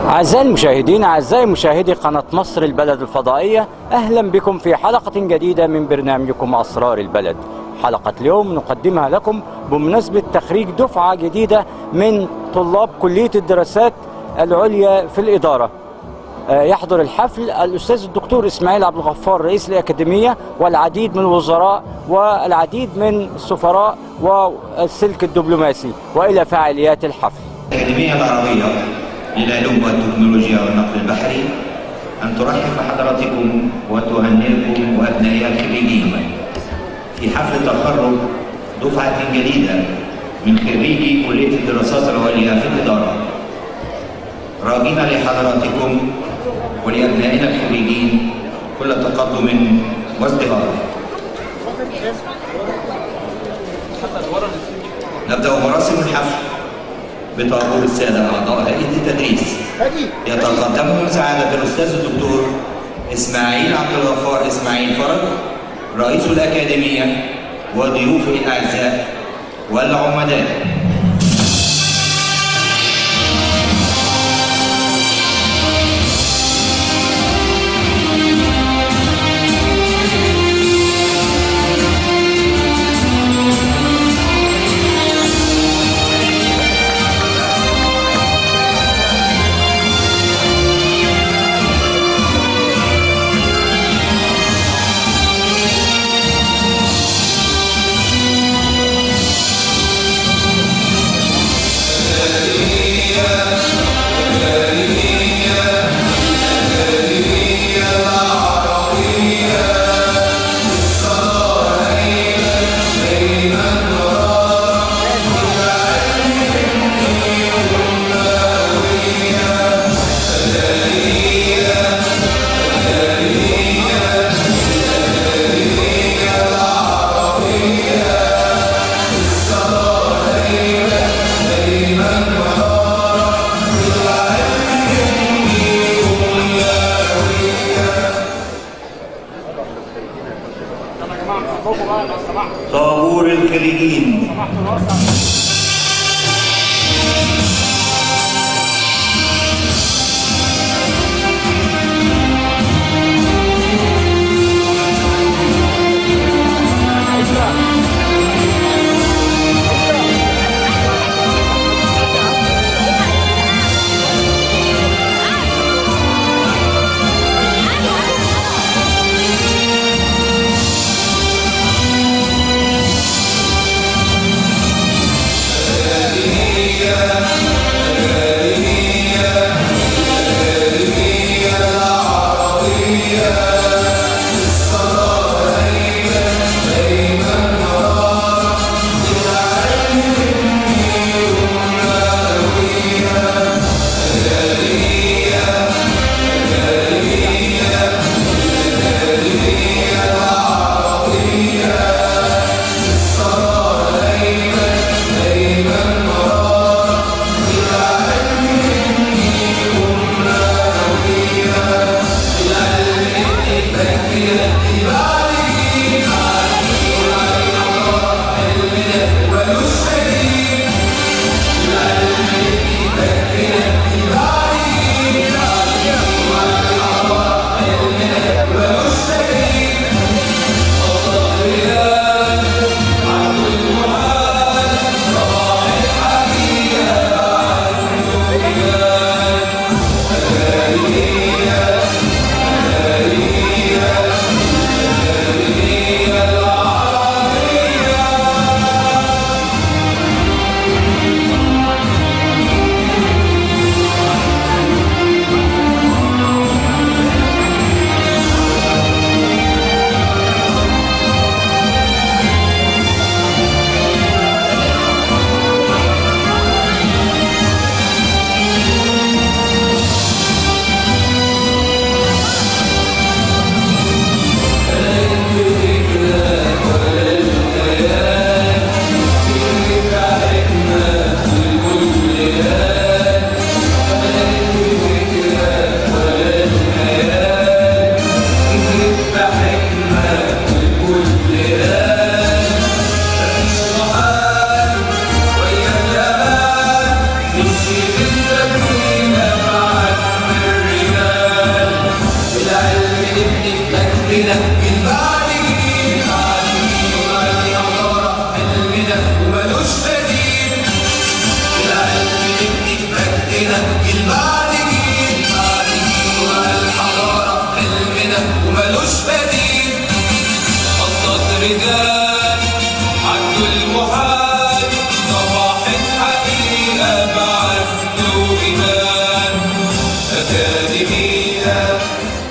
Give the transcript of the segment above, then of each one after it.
أعزائي المشاهدين أعزائي مشاهدي قناة مصر البلد الفضائية أهلا بكم في حلقة جديدة من برنامجكم أسرار البلد حلقة اليوم نقدمها لكم بمناسبة تخريج دفعة جديدة من طلاب كلية الدراسات العليا في الإدارة آه، يحضر الحفل الأستاذ الدكتور إسماعيل عبد الغفار رئيس الأكاديمية والعديد من الوزراء والعديد من السفراء والسلك الدبلوماسي وإلى فعاليات الحفل الأكاديمية العربية للعلوم والتكنولوجيا والنقل البحري أن ترحب بحضراتكم وتهنئكم وأبنائها الخريجين في حفل تخرج دفعة جديدة من خريجي كلية الدراسات العليا في الإدارة راجين لحضراتكم ولأبنائنا الخريجين كل تقدم وازدهار نبدأ مراسم الحفل بطابور السادة أعضاء هيئة التدريس يتقدمهم سعادة الأستاذ الدكتور إسماعيل عبد الغفار إسماعيل فرج رئيس الأكاديمية وضيوفه الأعزاء والعمداء طابور الخريجين الأكاديمية البعد جيل بعد جيل وعلى الحضارة حلمنا وملوش بديل العلم نبني في مجدنا جيل بعد جيل بعد جيل وعلى الحضارة حلمنا وملوش بديل خطط رجال عدوا المحال صباحت حقيقة بعزم وإيمان أكاديمية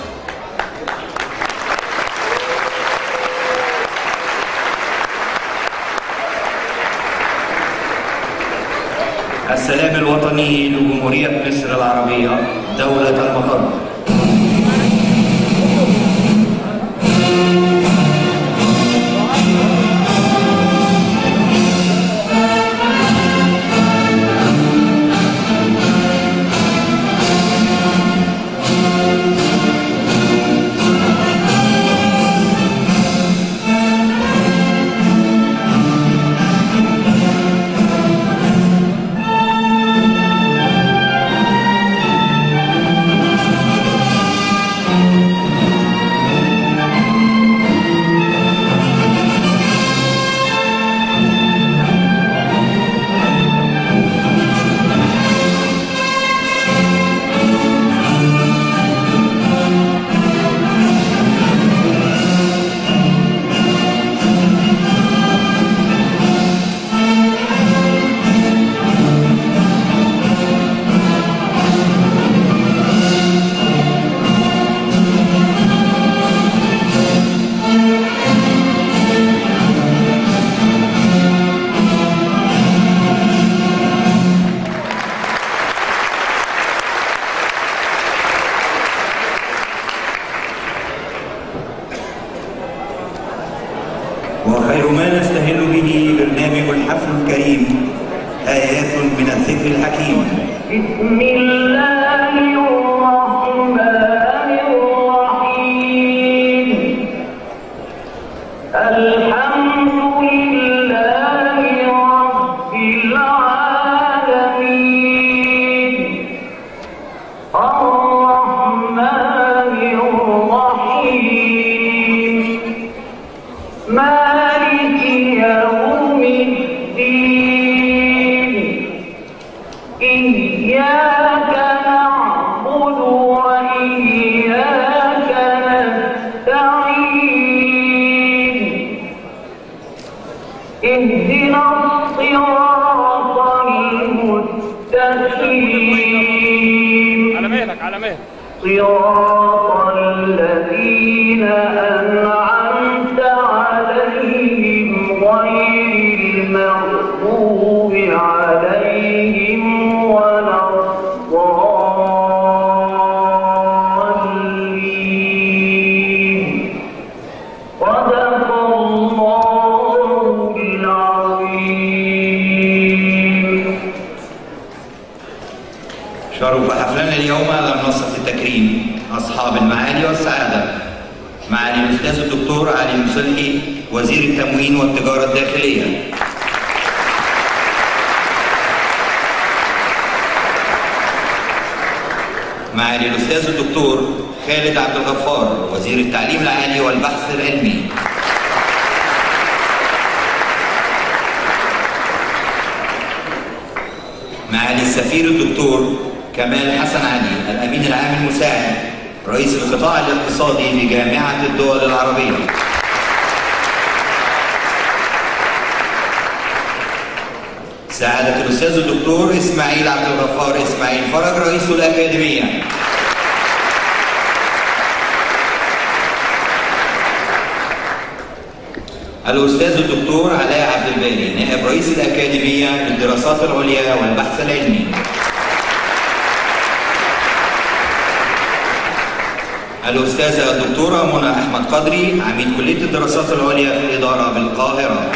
السلام الوطني لجمهورية مصر العربية دولة المغرب وخير ما نستهل به برنامج الحفل الكريم آيات من الذكر الحكيم بسم الله الرحمن الرحيم الحمد لله رب العالمين الرحمن الرحيم مالك يوم الدين إياك نعبد وإياك نستعين اهدنا الصراط المستقيم على مهلك على مهلك صراط الذين أنعمت عليهم غير المغضوب عليهم ولا الضالين صدق الله العظيم شرف حفلنا اليوم على منصة التكريم أصحاب المعالي والسعادة معالي الأستاذ الدكتور علي المصلحي وزير التموين والتجارة الداخلية معالي الأستاذ الدكتور خالد عبد الغفار وزير التعليم العالي والبحث العلمي معالي السفير الدكتور كمال حسن علي الأمين العام المساعد رئيس القطاع الاقتصادي لجامعة الدول العربية سعادة الأستاذ الدكتور إسماعيل عبد الغفار إسماعيل فرج رئيس الأكاديمية الأستاذ الدكتور علاء عبد الباري نائب رئيس الأكاديمية للدراسات العليا والبحث العلمي الأستاذة الدكتورة منى أحمد قدري عميد كلية الدراسات العليا في الإدارة بالقاهرة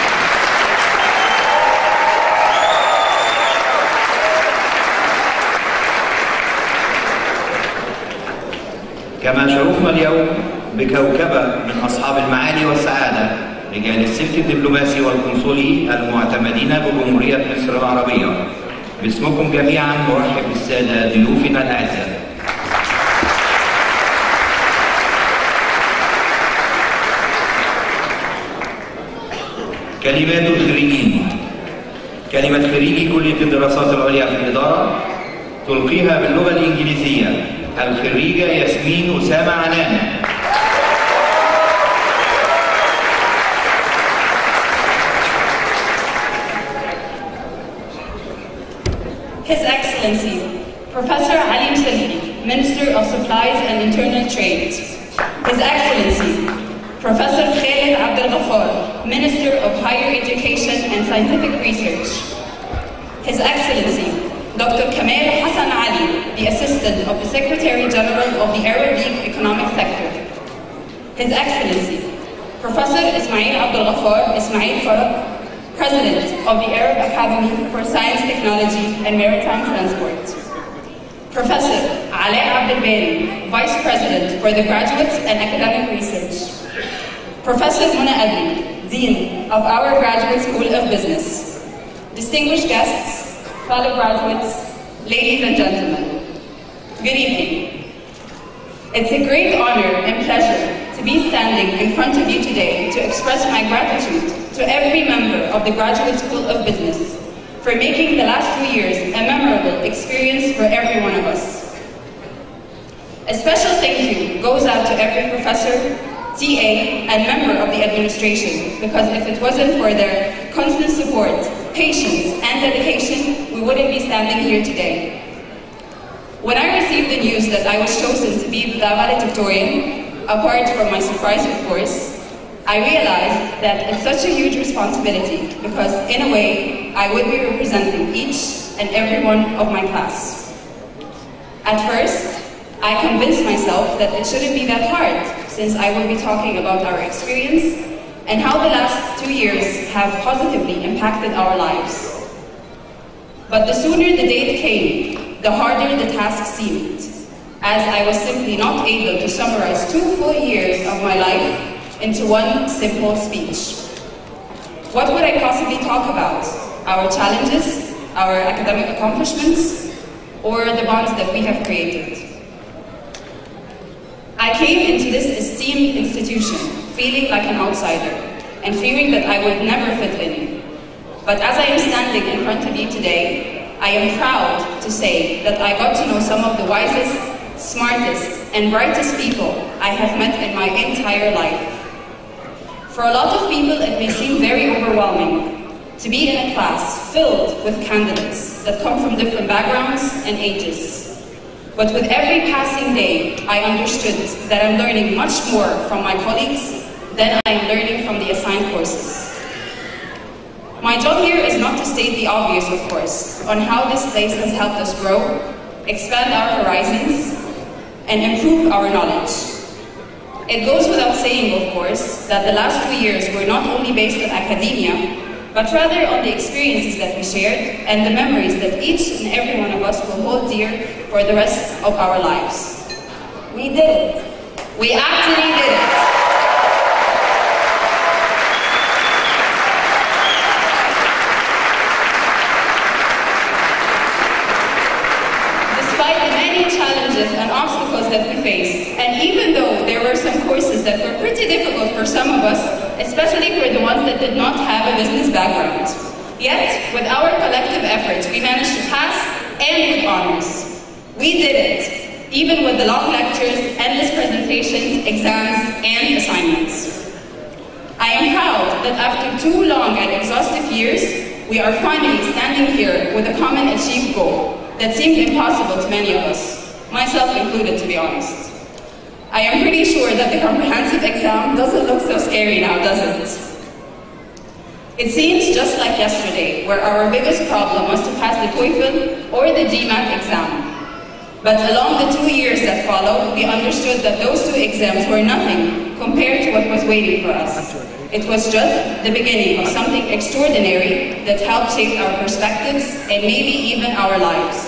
كما شرفنا اليوم بكوكبة من أصحاب المعالي والسعادة رجال السلك الدبلوماسي والقنصلي المعتمدين بجمهورية مصر العربية باسمكم جميعا نرحب بالسادة ضيوفنا الأعزاء كلمات الخريجين كلمة خريجي كلية الدراسات العليا في الإدارة تلقيها باللغة الإنجليزية الخريجة ياسمين أسامة عنان His Excellency, Professor Ali Msilhi, Minister of Supplies and Internal Trade. His Excellency, Professor Khalid Abdel Ghaffar, Minister of Higher Education and Scientific Research. His Excellency, Dr. Kamal Hassan Ali, the Assistant of the Secretary General of the Arab League Economic Sector. His Excellency, Professor Ismail Abdel Ghaffar Ismail Farag, President of the Arab Academy for Science, Technology and Maritime Transport. Professor Alaa Abdel Bari, Vice President for the Graduates and Academic Research. Professor Muna Ali, Dean of our Graduate School of Business. Distinguished guests, fellow graduates, ladies and gentlemen, good evening. It's a great honor and pleasure to be standing in front of you today to express my gratitude to every member of the Graduate School of Business for making the last two years a memorable experience for every one of us. A special thank you goes out to every professor, TA, and member of the administration because if it wasn't for their constant support, patience, and dedication, we wouldn't be standing here today. When I received the news that I was chosen to be the valedictorian, apart from my surprise, of course, I realized that it's such a huge responsibility because, in a way, I would be representing each and every one of my class. At first, I convinced myself that it shouldn't be that hard since I will be talking about our experience and how the last two years have positively impacted our lives. But the sooner the date came, the harder the task seemed, as I was simply not able to summarize two full years of my life into one simple speech. What would I possibly talk about? Our challenges, our academic accomplishments, or the bonds that we have created? I came into this esteemed institution feeling like an outsider and fearing that I would never fit in. But as I am standing in front of you today, I am proud to say that I got to know some of the wisest, smartest, and brightest people I have met in my entire life. For a lot of people, it may seem very overwhelming to be in a class filled with candidates that come from different backgrounds and ages. But with every passing day, I understood that I'm learning much more from my colleagues than I am learning from the assigned courses. My job here is not to state the obvious, of course, on how this place has helped us grow, expand our horizons, and improve our knowledge. It goes without saying, of course, that the last two years were not only based on academia, but rather on the experiences that we shared and the memories that each and every one of us will hold dear for the rest of our lives. We did it. We actually did it. Despite the many challenges and obstacles that we faced, and even though there were some courses that were pretty difficult for some of us, especially for the ones that did not have a business background, yet with our collective efforts, we managed to pass and with honors. We did it, even with the long lectures, endless presentations, exams, and assignments. I am proud that after two long and exhaustive years, we are finally standing here with a common achieved goal that seemed impossible to many of us, myself included, to be honest. I am pretty sure that the comprehensive exam doesn't look so scary now, does it? It seems just like yesterday, where our biggest problem was to pass the TOEFL or the GMAT exam. But along the two years that followed, we understood that those two exams were nothing compared to what was waiting for us. It was just the beginning of something extraordinary that helped shape our perspectives and maybe even our lives.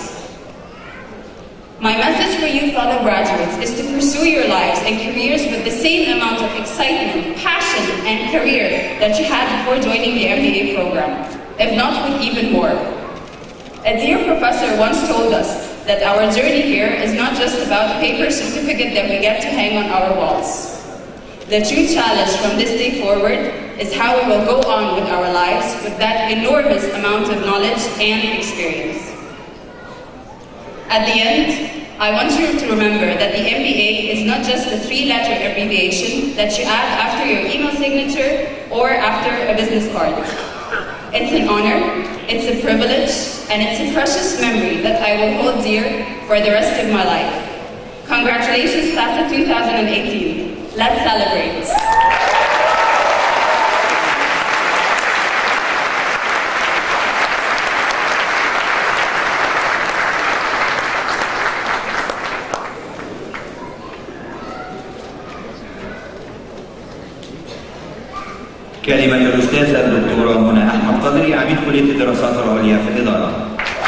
My message for you, fellow graduates, is to pursue your lives and careers with the same amount of excitement, passion, and career that you had before joining the MBA program, if not with even more. A dear professor once told us that our journey here is not just about a paper certificate that we get to hang on our walls. The true challenge from this day forward is how we will go on with our lives with that enormous amount of knowledge and experience. At the end, I want you to remember that the MBA is not just a three-letter abbreviation that you add after your email signature or after a business card. It's an honor, it's a privilege, and it's a precious memory that I will hold dear for the rest of my life. Congratulations, class of 2018. Let's celebrate. كلمة الأستاذة الدكتورة منى أحمد قدري عميد كلية الدراسات العليا في الإدارة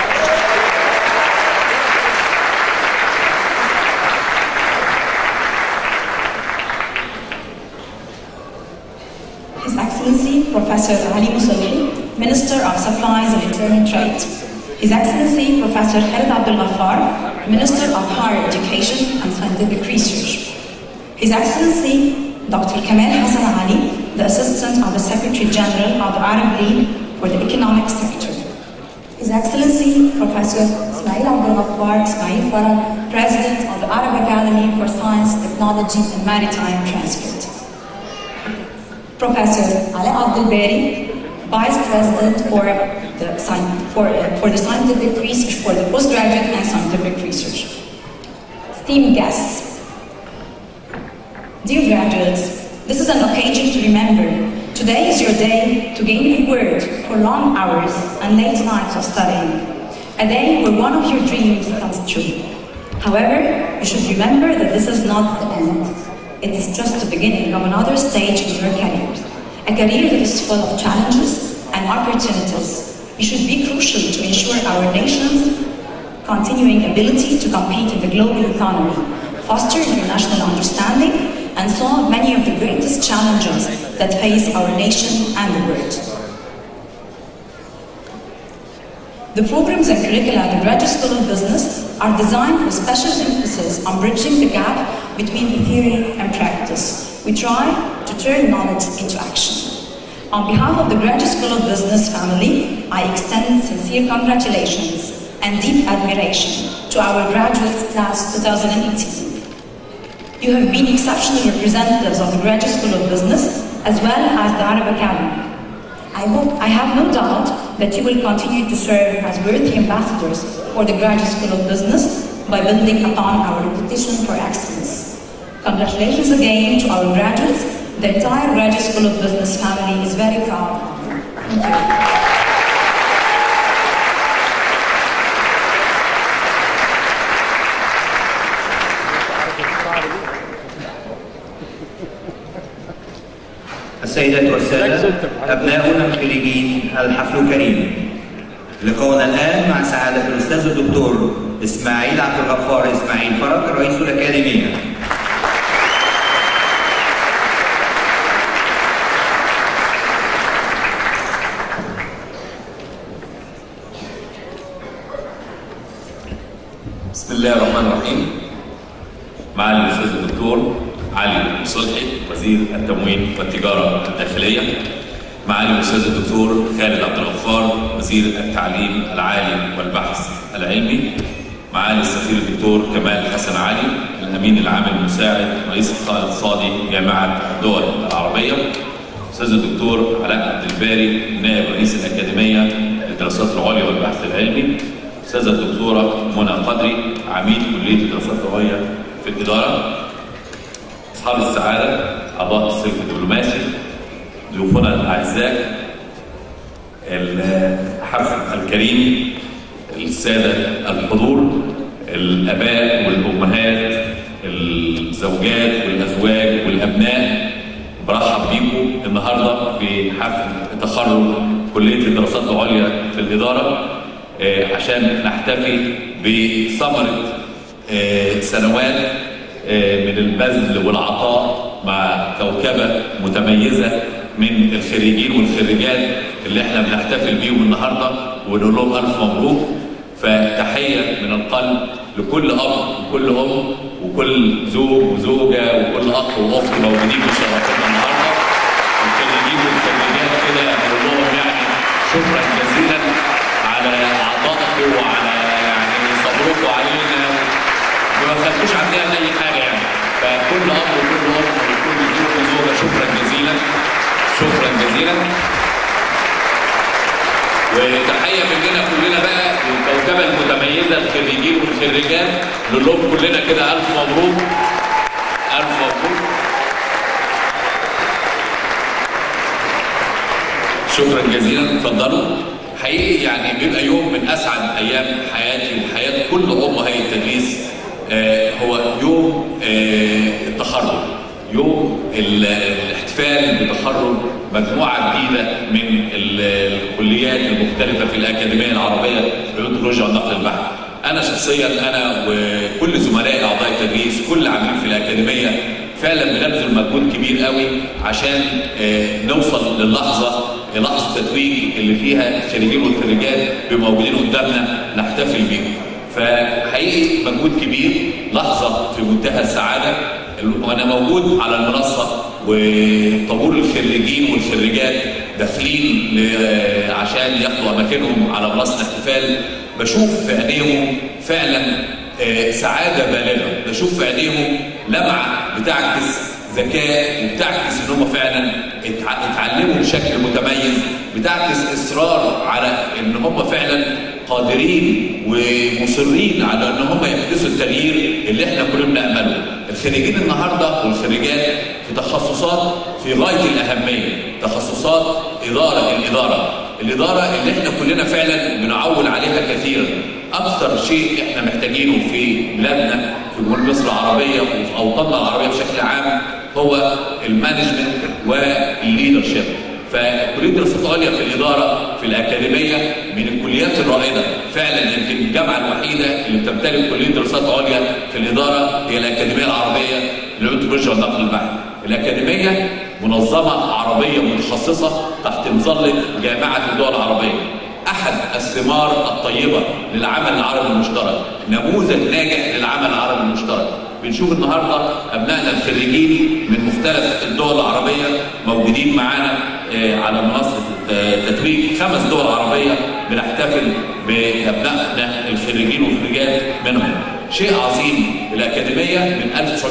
His Excellency Professor Ali Musalli, Minister of Supplies and Internal Trade. His Excellency Professor Khalid Abdul Ghaffar, Minister of Higher Education and Scientific Research. His Excellency Dr. Kamal Hassan Ali, the Assistant of the Secretary General of the Arab League for the Economic Sector. His Excellency Professor Ismail Abdul Ghaffar Ismail Farah, President of the Arab Academy for Science, Technology and Maritime Transport. Professor Ali Abdul Bari, Vice President for the, scien- for, uh, for the Scientific Research, for the Postgraduate and Scientific Research. Esteemed guests, Dear graduates, this is an occasion to remember. Today is your day to gain reward for long hours and late nights of studying. A day where one of your dreams comes true. However, you should remember that this is not the end. It is just the beginning of another stage in your career. A career that is full of challenges and opportunities. You should be crucial to ensure our nation's continuing ability to compete in the global economy, foster international understanding, and solve many of the greatest challenges that face our nation and the world. The programs and curricula at the Graduate School of Business are designed with special emphasis on bridging the gap between the theory and practice. We try to turn knowledge into action. On behalf of the Graduate School of Business family, I extend sincere congratulations and deep admiration to our graduates class 2018. You have been exceptional representatives of the Graduate School of Business as well as the Arab Academy. I hope, I have no doubt that you will continue to serve as worthy ambassadors for the Graduate School of Business by building upon our reputation for excellence. Congratulations again to our graduates. The entire Graduate School of Business family is very proud. Thank you. السيدات والسادة أبناؤنا الخريجين الحفل كريم لقاؤنا الآن مع سعادة الأستاذ الدكتور إسماعيل عبد الغفار إسماعيل فرج رئيس الأكاديمية بسم الله الرحمن الرحيم معالي الاستاذ الدكتور علي صلحي وزير التموين والتجاره الداخليه معالي الاستاذ الدكتور خالد عبد الغفار وزير التعليم العالي والبحث العلمي معالي السفير الدكتور كمال حسن علي الامين العام المساعد رئيس القطاع الاقتصادي جامعه الدول العربيه استاذ الدكتور علاء عبد الباري نائب رئيس الاكاديميه للدراسات العليا والبحث العلمي استاذه الدكتوره منى قدري عميد كليه الدراسات العليا في الاداره اصحاب السعاده اعضاء السلك الدبلوماسي ضيوفنا الاعزاء الحفل الكريم الساده الحضور الاباء والامهات الزوجات والازواج والابناء برحب بيكم النهارده في حفل تخرج كليه الدراسات العليا في الاداره آه، عشان نحتفي بثمره آه، سنوات آه، من البذل والعطاء مع كوكبه متميزه من الخريجين والخريجات اللي احنا بنحتفل بيهم النهارده ونقول لهم الف مبروك فتحيه من القلب لكل اب وكل ام وكل زوج وزوجه وكل اخ واخت موجودين بيشرفونا النهارده الخريجين جزيلا وتحيه مننا كلنا بقى للكوكبه المتميزه الخريجين والخريجات نقول لهم كلنا كده الف مبروك الف مبروك شكرا جزيلا اتفضلوا حقيقي يعني بيبقى يوم من اسعد ايام حياتي وحياه كل امهات التدريس آه هو يوم آه التخرج يوم ال- الاحتفال بتخرج مجموعه جديده من ال- الكليات المختلفه في الاكاديميه العربيه للجيولوجيا والنقل البحري. انا شخصيا انا وكل زملائي اعضاء التدريس كل عاملين في الاكاديميه فعلا بنبذل مجهود كبير قوي عشان آه، نوصل للحظه لحظه التتويج اللي فيها الخريجين والخريجات بيبقوا موجودين قدامنا نحتفل بيهم. فحقيقي مجهود كبير لحظه في منتهى السعاده وانا موجود على المنصه وطابور الخريجين والخريجات داخلين ل- عشان ياخدوا اماكنهم على منصه الاحتفال بشوف في عينيهم فعلا آه، سعاده بالغه بشوف في عينيهم لمعه بتعكس ذكاء وبتعكس ان هم فعلا اتع- اتعلموا بشكل متميز بتعكس اصرار على ان هم فعلا قادرين ومصرين على ان هم يحدثوا التغيير اللي احنا كلنا بنامله. الخريجين النهارده والخريجات في تخصصات في غايه الاهميه، تخصصات اداره الاداره، الاداره اللي احنا كلنا فعلا بنعول عليها كثيرا. اكثر شيء احنا محتاجينه في بلادنا في جمهوريه مصر العربيه وفي اوطاننا العربيه بشكل عام هو المانجمنت والليدرشيب. فكليه الدراسات العليا في الاداره في الاكاديميه من الكليات الرائده فعلا يمكن الجامعه الوحيده اللي بتمتلك كليه دراسات عليا في الاداره هي الاكاديميه العربيه للعلوم التكنولوجيا والنقل البحري. الاكاديميه منظمه عربيه متخصصه تحت مظله جامعه الدول العربيه. احد الثمار الطيبه للعمل العربي المشترك، نموذج ناجح للعمل العربي المشترك. بنشوف النهارده ابنائنا الخريجين من مختلف الدول العربيه موجودين معانا آه، على منصه آه، تتويج خمس دول عربيه بنحتفل بابنائنا الخريجين والخريجات منهم. شيء عظيم الاكاديميه من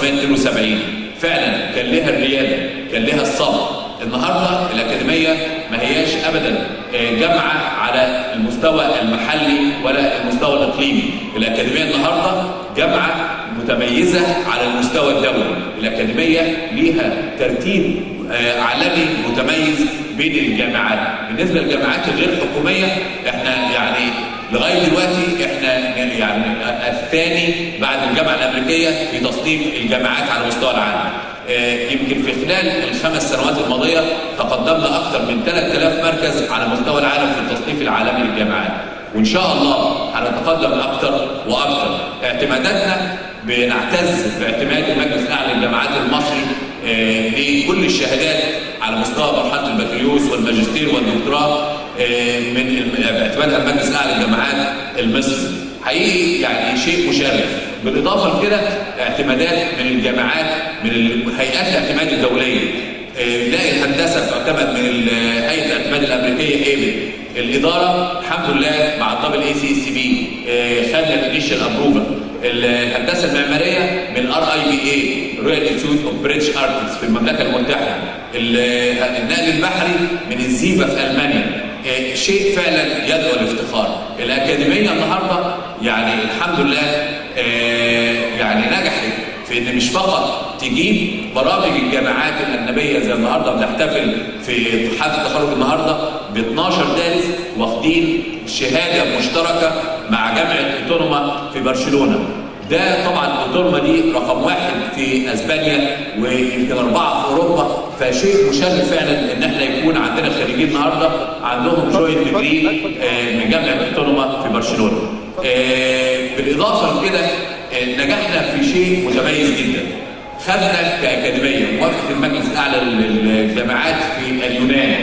1972 فعلا كان لها الرياده، كان لها الصبر. النهارده الاكاديميه ما هياش ابدا آه، جامعه على المستوى المحلي ولا المستوى الاقليمي، الاكاديميه النهارده جامعه متميزه على المستوى الدولي، الاكاديميه ليها ترتيب آه، عالمي متميز بين الجامعات، بالنسبه للجامعات الغير حكوميه احنا يعني لغايه دلوقتي احنا يعني الثاني بعد الجامعه الامريكيه في تصنيف الجامعات على مستوى العالم. آه، يمكن في خلال الخمس سنوات الماضيه تقدمنا اكثر من 3000 مركز على مستوى العالم في التصنيف العالمي للجامعات وان شاء الله هنتقدم اكثر واكثر اعتماداتنا بنعتز باعتماد المجلس الاعلى للجامعات المصري آه، لكل الشهادات على مستوى مرحله البكالوريوس والماجستير والدكتوراه آه، من الم- باعتمادها المجلس الاعلى للجامعات المصري حقيقي يعني شيء مشرف بالاضافه لكده اعتمادات من الجامعات من الهيئات الاعتماد الدوليه آه، نلاقي الهندسه تعتمد من ال- هيئه الاعتماد الامريكيه ايبل الاداره الحمد لله مع الدبل اي سي سي بي خدنا الانيشال ابروفل الهندسه المعماريه من ار اي بي اي رويال انستيتيوت اوف بريتش ارتس في المملكه المتحده ال- النقل البحري من الزيفا في المانيا آه، شيء فعلا يدعو للافتخار الاكاديميه النهارده يعني الحمد لله آه، يعني نجحت في ان مش فقط تجيب برامج الجامعات الاجنبيه زي النهارده بنحتفل في حفل التخرج النهارده ب 12 دارس واخدين شهاده مشتركه مع جامعه اوتونوما في برشلونه. ده طبعا اوتونوما دي رقم واحد في اسبانيا ويمكن اربعه في اوروبا فشيء مشرف فعلا ان احنا يكون عندنا خريجين النهارده عندهم جوينت ديجري من جامعه اوتونوما في برشلونه. آه، بالاضافه لكده آه، نجحنا في شيء متميز جدا. خدنا كاكاديميه موافقه المجلس الاعلى للجامعات في اليونان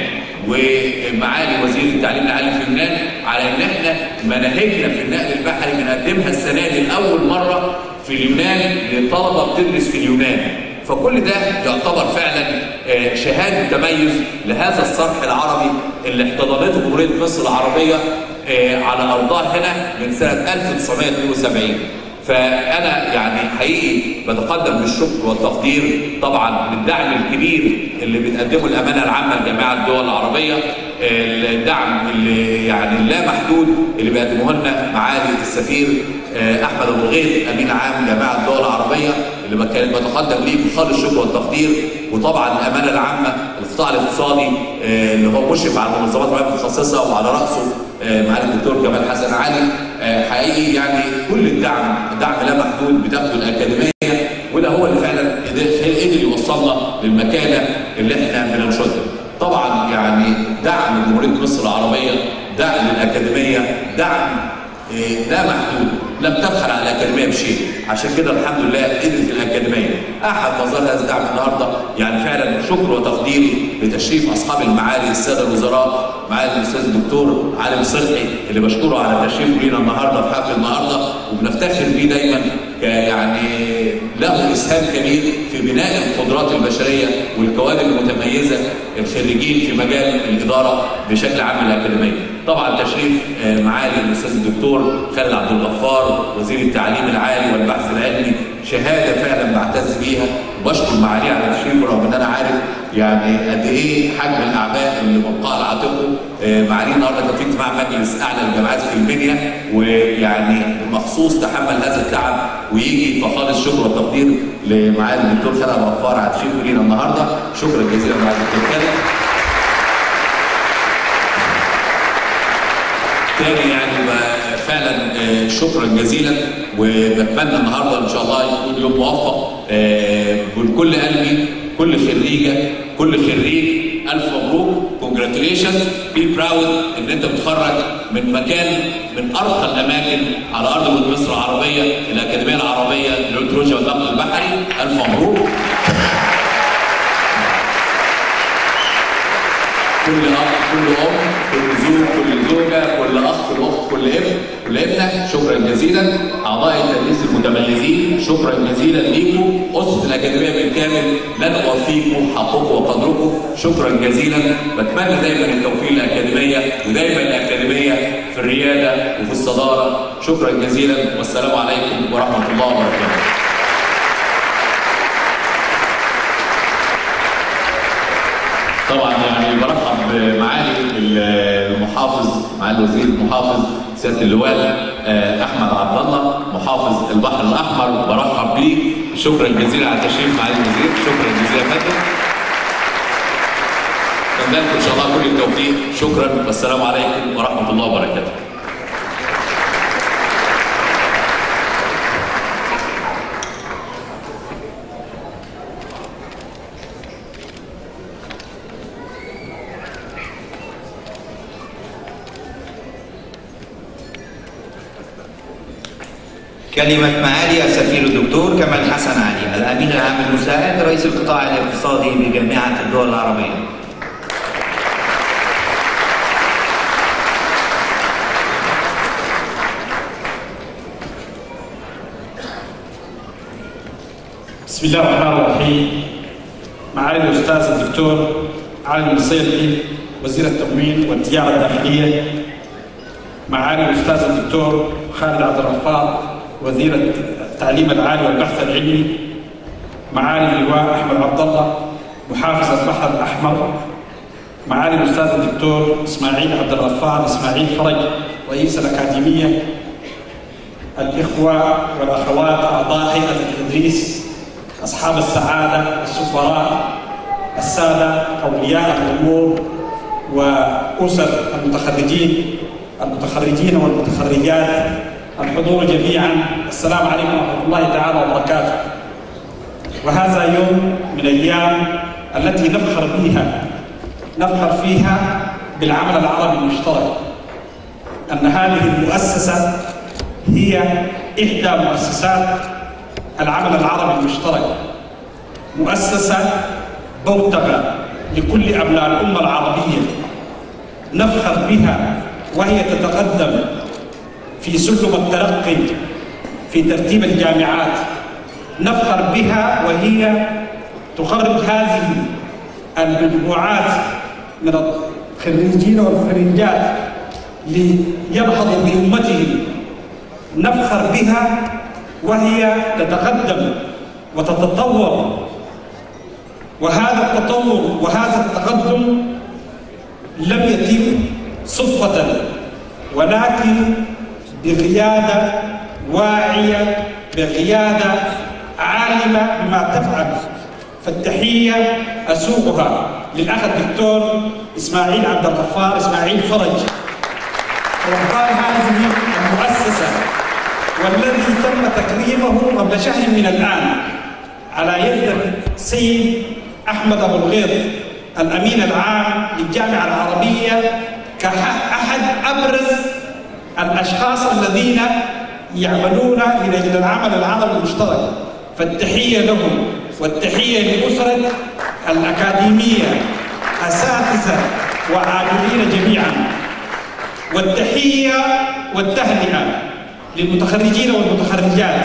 ومعالي وزير التعليم العالي في اليونان على ان احنا مناهجنا في النقل البحري بنقدمها السنه دي لاول مره في اليونان لطلبه بتدرس في اليونان فكل ده يعتبر فعلا آه، شهاده تميز لهذا الصرح العربي اللي احتضنته جمهوريه مصر العربيه آه، على ارضها هنا من سنه 1972 فانا يعني حقيقي بتقدم بالشكر والتقدير طبعا للدعم الكبير اللي بتقدمه الامانه العامه لجميع الدول العربيه الدعم اللي يعني لا محدود اللي بيقدمه لنا معالي السفير احمد ابو الغيط امين عام جماعه الدول العربيه اللي بتقدم ليه بخالص الشكر والتقدير وطبعا الامانه العامه القطاع الاقتصادي اللي هو مشرف على المنظمات المتخصصه وعلى راسه معالي الدكتور جمال حسن علي حقيقي يعني كل الدعم دعم لا محدود بتاخده الاكاديميه وده هو اللي فعلا قدر يوصلنا للمكانه اللي احنا بننشدها. طبعا يعني دعم جمهوريه مصر العربيه دعم الاكاديميه دعم لا محدود لم تبخل على الاكاديميه بشيء عشان كده الحمد لله قدرت الاكاديميه احد مظاهر هذا الدعم النهارده يعني فعلا شكر وتقديري لتشريف اصحاب المعالي الساده الوزراء معالي الاستاذ الدكتور علي صلحي اللي بشكره على تشريفه لينا النهارده في حفل النهارده وبنفتخر بيه دايما يعني له اسهام كبير في بناء القدرات البشريه والكوادر المتميزه الخريجين في مجال الاداره بشكل عام الاكاديميه. طبعا تشريف معالي الاستاذ الدكتور خالد عبد الغفار وزير التعليم العالي والبحث العلمي شهاده فعلا بعتز بيها وبشكر معاليه على تشريفه رغم ان انا عارف يعني قد ايه حجم الاعباء اللي مبقى على عاتقه معاليه النهارده كان في اجتماع مجلس اعلى الجامعات في المنيا ويعني مخصوص تحمل هذا التعب ويجي فخالص شكر والتقدير لمعالي الدكتور خالد عبد الغفار على تشريفه لينا النهارده شكرا جزيلا معالي الدكتور خالد تاني يعني فعلا شكرا جزيلا وبتمنى النهارده ان شاء الله يكون يوم موفق من كل قلبي كل خريجه كل خريج الف مبروك كونجراتيليشن بي براود ان انت بتخرج من مكان من ارقى الاماكن على ارض مصر العربيه الاكاديميه العربيه للمترولوجيا والنقل البحري الف مبروك كل اب كل ام كل زوج كل زوجه كل اخ كل اخت كل ابن كل ابنه شكرا جزيلا اعضاء التدريس المتميزين شكرا جزيلا ليكم اسره الاكاديميه بالكامل لن اوفيكم حقكم وقدركم شكرا جزيلا بتمنى دايما التوفيق للاكاديميه ودايما الاكاديميه في الرياده وفي الصداره شكرا جزيلا والسلام عليكم ورحمه الله وبركاته طبعا يعني برحب بمعالي المحافظ معالي الوزير المحافظ سياده اللواء احمد عبد الله محافظ البحر الاحمر برحب بيه شكرا جزيلا على التشريف معالي الوزير شكرا جزيلا يا فندم اتمنى لكم ان شاء الله كل التوفيق شكرا والسلام عليكم ورحمه الله وبركاته كلمة معالي السفير الدكتور كمال حسن علي الأمين العام المساعد رئيس القطاع الاقتصادي بجامعة الدول العربية بسم الله الرحمن الرحيم معالي الاستاذ الدكتور علي المصيري وزير التموين والتجاره الداخليه معالي الاستاذ الدكتور خالد عبد الغفار وزير التعليم العالي والبحث العلمي معالي اللواء احمد عبد الله محافظ البحر الاحمر معالي الاستاذ الدكتور اسماعيل عبد الغفار اسماعيل فرج رئيس الاكاديميه الاخوه والاخوات اعضاء هيئه التدريس اصحاب السعاده السفراء الساده اولياء الامور واسر المتخرجين المتخرجين والمتخرجات الحضور جميعا السلام عليكم ورحمه الله تعالى وبركاته وهذا يوم من الايام التي نفخر بها نفخر فيها بالعمل العربي المشترك ان هذه المؤسسه هي احدى مؤسسات العمل العربي المشترك مؤسسه بوتقه لكل ابناء الامه العربيه نفخر بها وهي تتقدم في سلم الترقي في ترتيب الجامعات نفخر بها وهي تخرج هذه المجموعات من الخريجين والخريجات لينهضوا بأمتهم نفخر بها وهي تتقدم وتتطور وهذا التطور وهذا التقدم لم يتم صدفة ولكن بقيادة واعية بقيادة عالمة بما تفعل فالتحية أسوقها للأخ الدكتور إسماعيل عبد الغفار إسماعيل فرج ربان هذه المؤسسة والذي تم تكريمه قبل شهر من الآن على يد السيد أحمد أبو الغيط الأمين العام للجامعة العربية كأحد أبرز الأشخاص الذين يعملون من أجل العمل العربي المشترك فالتحية لهم والتحية لأسرة الأكاديمية أساتذة وعاملين جميعا والتحية والتهنئة للمتخرجين والمتخرجات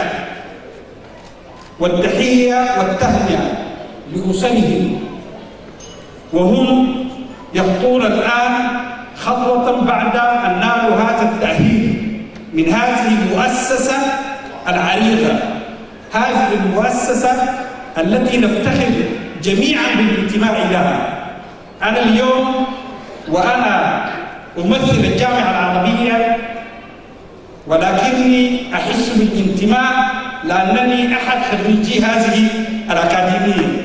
والتحية والتهنئة لأسرهم وهم يخطون الآن خطوة بعد أن نالوا هذا التأهيل من هذه المؤسسة العريقة هذه المؤسسة التي نفتخر جميعا بالانتماء لها أنا اليوم وأنا أمثل الجامعة العربية ولكني أحس بالانتماء لأنني أحد خريجي هذه الأكاديمية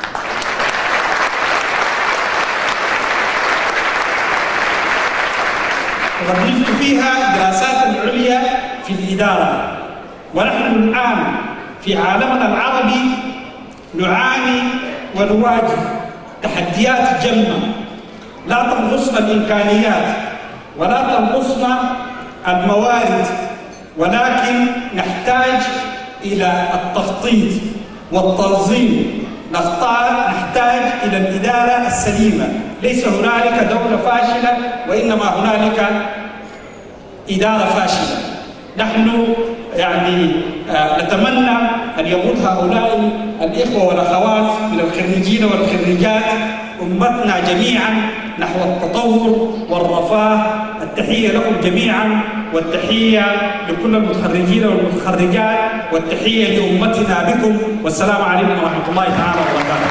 رددت فيها دراسات العليا في الإدارة ونحن الآن في عالمنا العربي نعاني ونواجه تحديات جمة لا تنقصنا الإمكانيات ولا تنقصنا الموارد ولكن نحتاج إلى التخطيط والتنظيم نختار نحتاج إلى الإدارة السليمة ليس هنالك دولة فاشلة وإنما هنالك إدارة فاشلة نحن يعني آه نتمنى أن يمر هؤلاء الإخوة والأخوات من الخريجين والخريجات أمتنا جميعا نحو التطور والرفاه التحية لكم جميعا والتحية لكل المتخرجين والمتخرجات والتحية لأمتنا بكم والسلام عليكم ورحمة الله تعالى وبركاته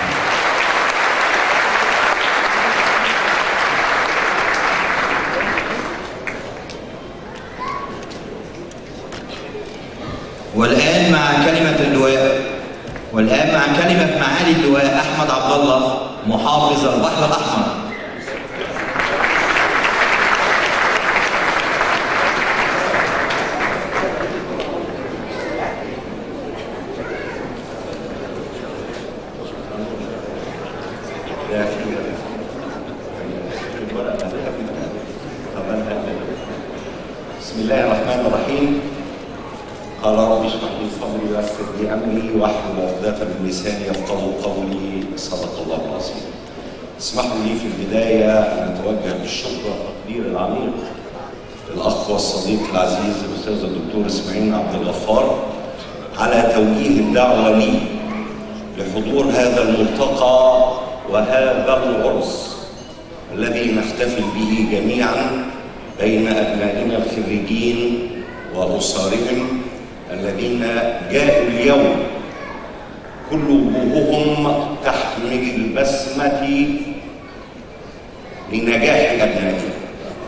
والآن مع كلمة اللواء والآن مع كلمة معالي اللواء أحمد عبد الله محافظ البحر الأحمر بسم الله الرحمن الرحيم قال رب اشرح لي صدري ويسر لي امري واحلل عقدة من لساني يفقهوا قولي صدق الله العظيم. اسمحوا لي في البدايه ان اتوجه بالشكر والتقدير العميق للاخ والصديق العزيز الاستاذ الدكتور اسماعيل عبد الغفار على توجيه الدعوه لي لحضور هذا الملتقى وهذا العرس الذي نحتفل به جميعا بين ابنائنا الخريجين واسرهم الذين جاءوا اليوم كل وجوههم تحمل البسمة لنجاح أبنائهم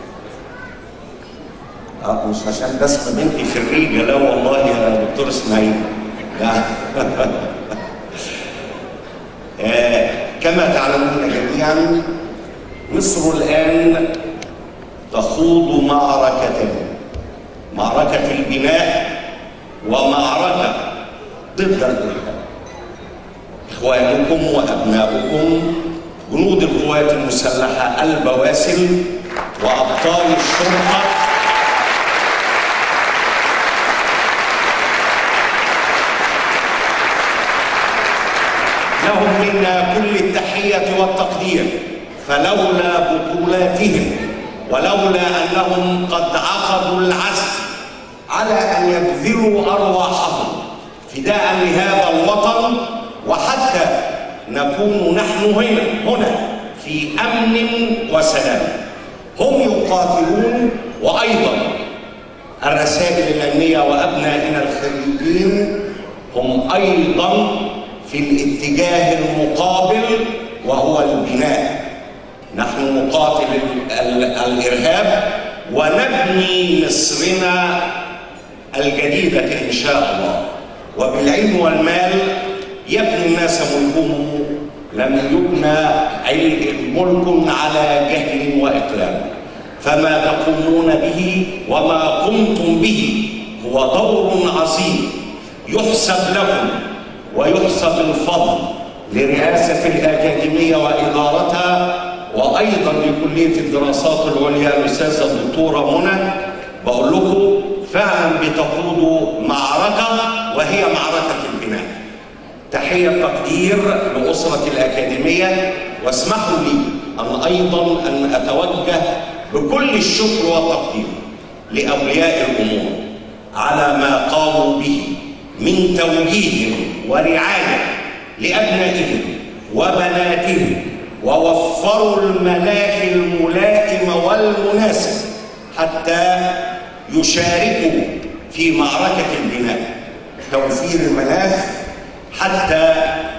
أه مش عشان بس بنتي خريجة لا والله يا دكتور إسماعيل لا آه كما تعلمون جميعا مصر الآن تخوض معركتين معركة البناء ومعركة ضد الإرهاب إخوانكم وأبناؤكم جنود القوات المسلحة البواسل وأبطال الشرطة لهم منا كل التحية والتقدير فلولا بطولاتهم ولولا أنهم قد عقدوا العزم على أن يبذلوا أرواحهم فداء لهذا الوطن وحتى نكون نحن هنا هنا في أمن وسلام هم يقاتلون وأيضا الرسائل العلمية وأبنائنا الخريجين هم أيضا في الاتجاه المقابل وهو البناء نحن نقاتل ال- ال- الإرهاب ونبني مصرنا الجديدة إن شاء الله وبالعلم والمال يبني الناس ملكهم لم يبنى علم- ملك على جهل وإقلام فما تقومون به وما قمتم به هو دور عظيم يحسب لكم ويحسب الفضل لرئاسة الأكاديمية وإدارتها وأيضا لكلية الدراسات العليا الأستاذة الدكتورة منى بقول لكم فعلا بتقودوا معركة وهي معركة البناء تحية تقدير لأسرة الأكاديمية واسمحوا لي أن أيضا أن أتوجه بكل الشكر والتقدير لأولياء الأمور على ما قاموا به من توجيه ورعاية لأبنائهم وبناتهم ووفروا المناخ الملائم والمناسب حتى يشاركوا في معركة البناء توفير المناخ حتى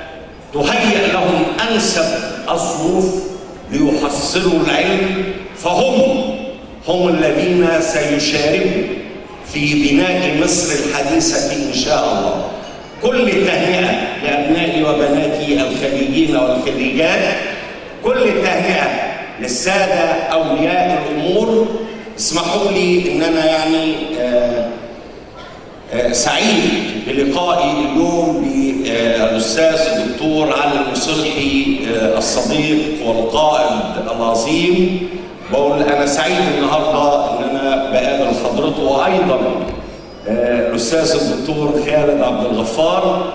تهيئ لهم أنسب الظروف ليحصلوا العلم فهم هم الذين سيشاركوا في بناء مصر الحديثة إن شاء الله كل التهنئة لأبنائي وبناتي الخريجين والخريجات كل التهنئة للسادة أولياء الأمور اسمحوا لي أن أنا يعني آه آه سعيد بلقائي اليوم بالأستاذ الدكتور علي المصلحي آه الصديق والقائد العظيم بقول أنا سعيد النهاردة أن أنا بقابل حضرته وأيضا آه الأستاذ الدكتور خالد عبد الغفار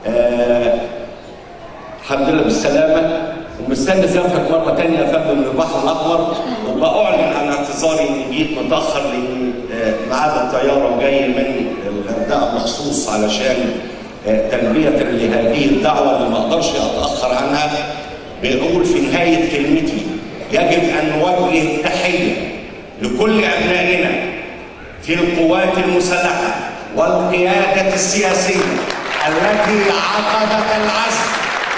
الحمد لله بالسلامة ومستني زيارتك مرة تانية يا فندم من البحر الأحمر وبأعلن عن اعتذاري إني جيت متأخر لأن ميعاد الطيارة وجاي من الغردقة مخصوص علشان تلبية لهذه الدعوة اللي ما أقدرش أتأخر عنها بنقول في نهاية كلمتي يجب أن نوجه تحية لكل أبنائنا في القوات المسلحة والقيادة السياسية التي عقدت العزم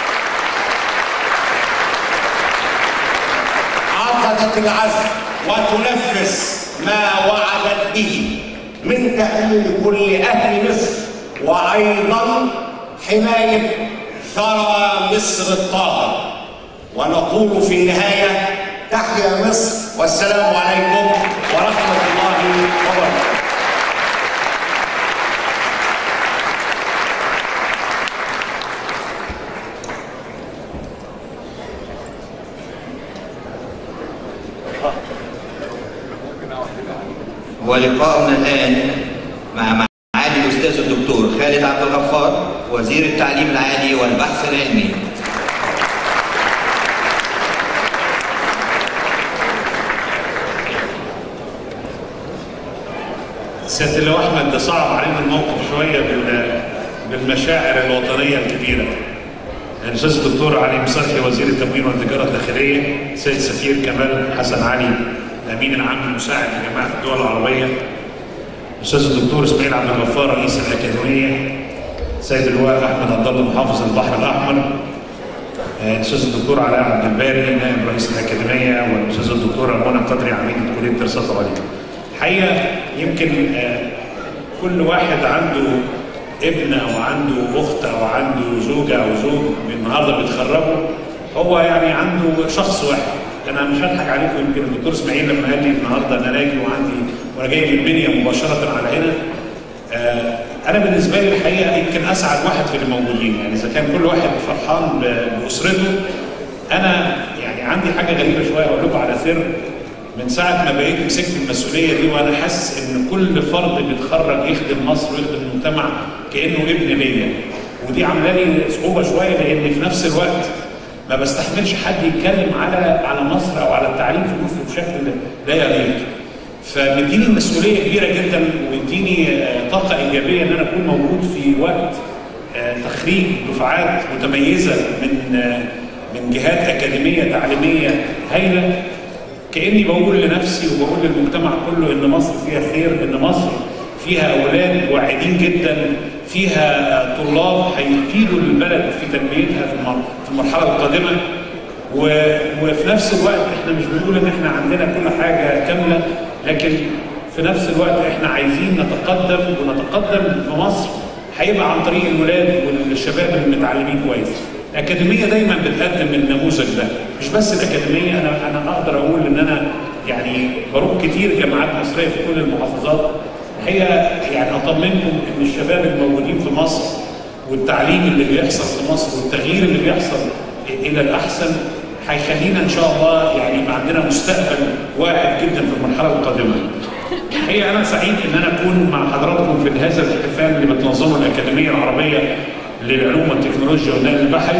عقدت العزم وتنفذ ما وعدت به من تأمين كل أهل مصر وأيضا حماية ثرى مصر الطاهر ونقول في النهاية تحيا مصر والسلام عليكم ورحمة الله وبركاته ولقاؤنا الآن مع معالي الأستاذ الدكتور خالد عبد الغفار وزير التعليم العالي والبحث العلمي سياده اللواء احمد ده صعب علينا الموقف شويه بال- بالمشاعر الوطنيه الكبيره. الاستاذ الدكتور علي مصرحي وزير التموين والتجاره الداخليه، سيد سفير كمال حسن علي الامين العام المساعد لجماعه الدول العربيه. الاستاذ الدكتور اسماعيل عبد الغفار رئيس الاكاديميه. سيد اللواء احمد عبد الله محافظ البحر الاحمر. آه، الاستاذ الدكتور علاء عبد الباري نائب رئيس الاكاديميه والاستاذ الدكتوره منى قدري عميد كليه الدراسات العليا. الحقيقه يمكن آه، كل واحد عنده ابن او عنده اخت او عنده زوجه او زوج النهارده بيتخرجوا هو يعني عنده شخص واحد انا مش هضحك عليكم يمكن الدكتور اسماعيل لما قال لي النهارده انا راجع وعندي وانا جاي من المنيا مباشره على هنا آه، انا بالنسبه لي الحقيقه يمكن اسعد واحد في اللي موجودين يعني اذا كان كل واحد فرحان ب- باسرته انا يعني عندي حاجه غريبه شويه اقول لكم على سر من ساعه ما بقيت مسكت المسؤوليه دي وانا حاسس ان كل فرد بيتخرج يخدم مصر ويخدم المجتمع كانه ابن ليا ودي عامله لي صعوبه شويه لان في نفس الوقت ما بستحملش حد يتكلم على على مصر او على التعليم في مصر بشكل لا يليق فمديني مسؤوليه كبيره جدا ومديني آه، طاقه ايجابيه ان انا اكون موجود في وقت آه، تخريج دفعات متميزه من آه، من جهات اكاديميه تعليميه هايله كاني بقول لنفسي وبقول للمجتمع كله ان مصر فيها خير ان مصر فيها اولاد واعدين جدا فيها طلاب هيفيدوا البلد في تنميتها في المر- في المرحله القادمه و- وفي نفس الوقت احنا مش بنقول ان احنا عندنا كل حاجه كامله لكن في نفس الوقت احنا عايزين نتقدم ونتقدم في مصر هيبقى عن طريق الولاد والشباب المتعلمين كويس. الاكاديميه دايما بتقدم النموذج ده، مش بس الاكاديميه انا انا اقدر اقول ان انا يعني بروح كتير جامعات مصريه في كل المحافظات الحقيقه يعني اطمنكم ان الشباب الموجودين في مصر والتعليم اللي بيحصل في مصر والتغيير اللي بيحصل الى الاحسن هيخلينا ان شاء الله يعني يبقى عندنا مستقبل واعد جدا في المرحله القادمه. الحقيقه انا سعيد ان انا اكون مع حضراتكم في هذا الاحتفال اللي بتنظمه الاكاديميه العربيه للعلوم والتكنولوجيا والنقل البحري.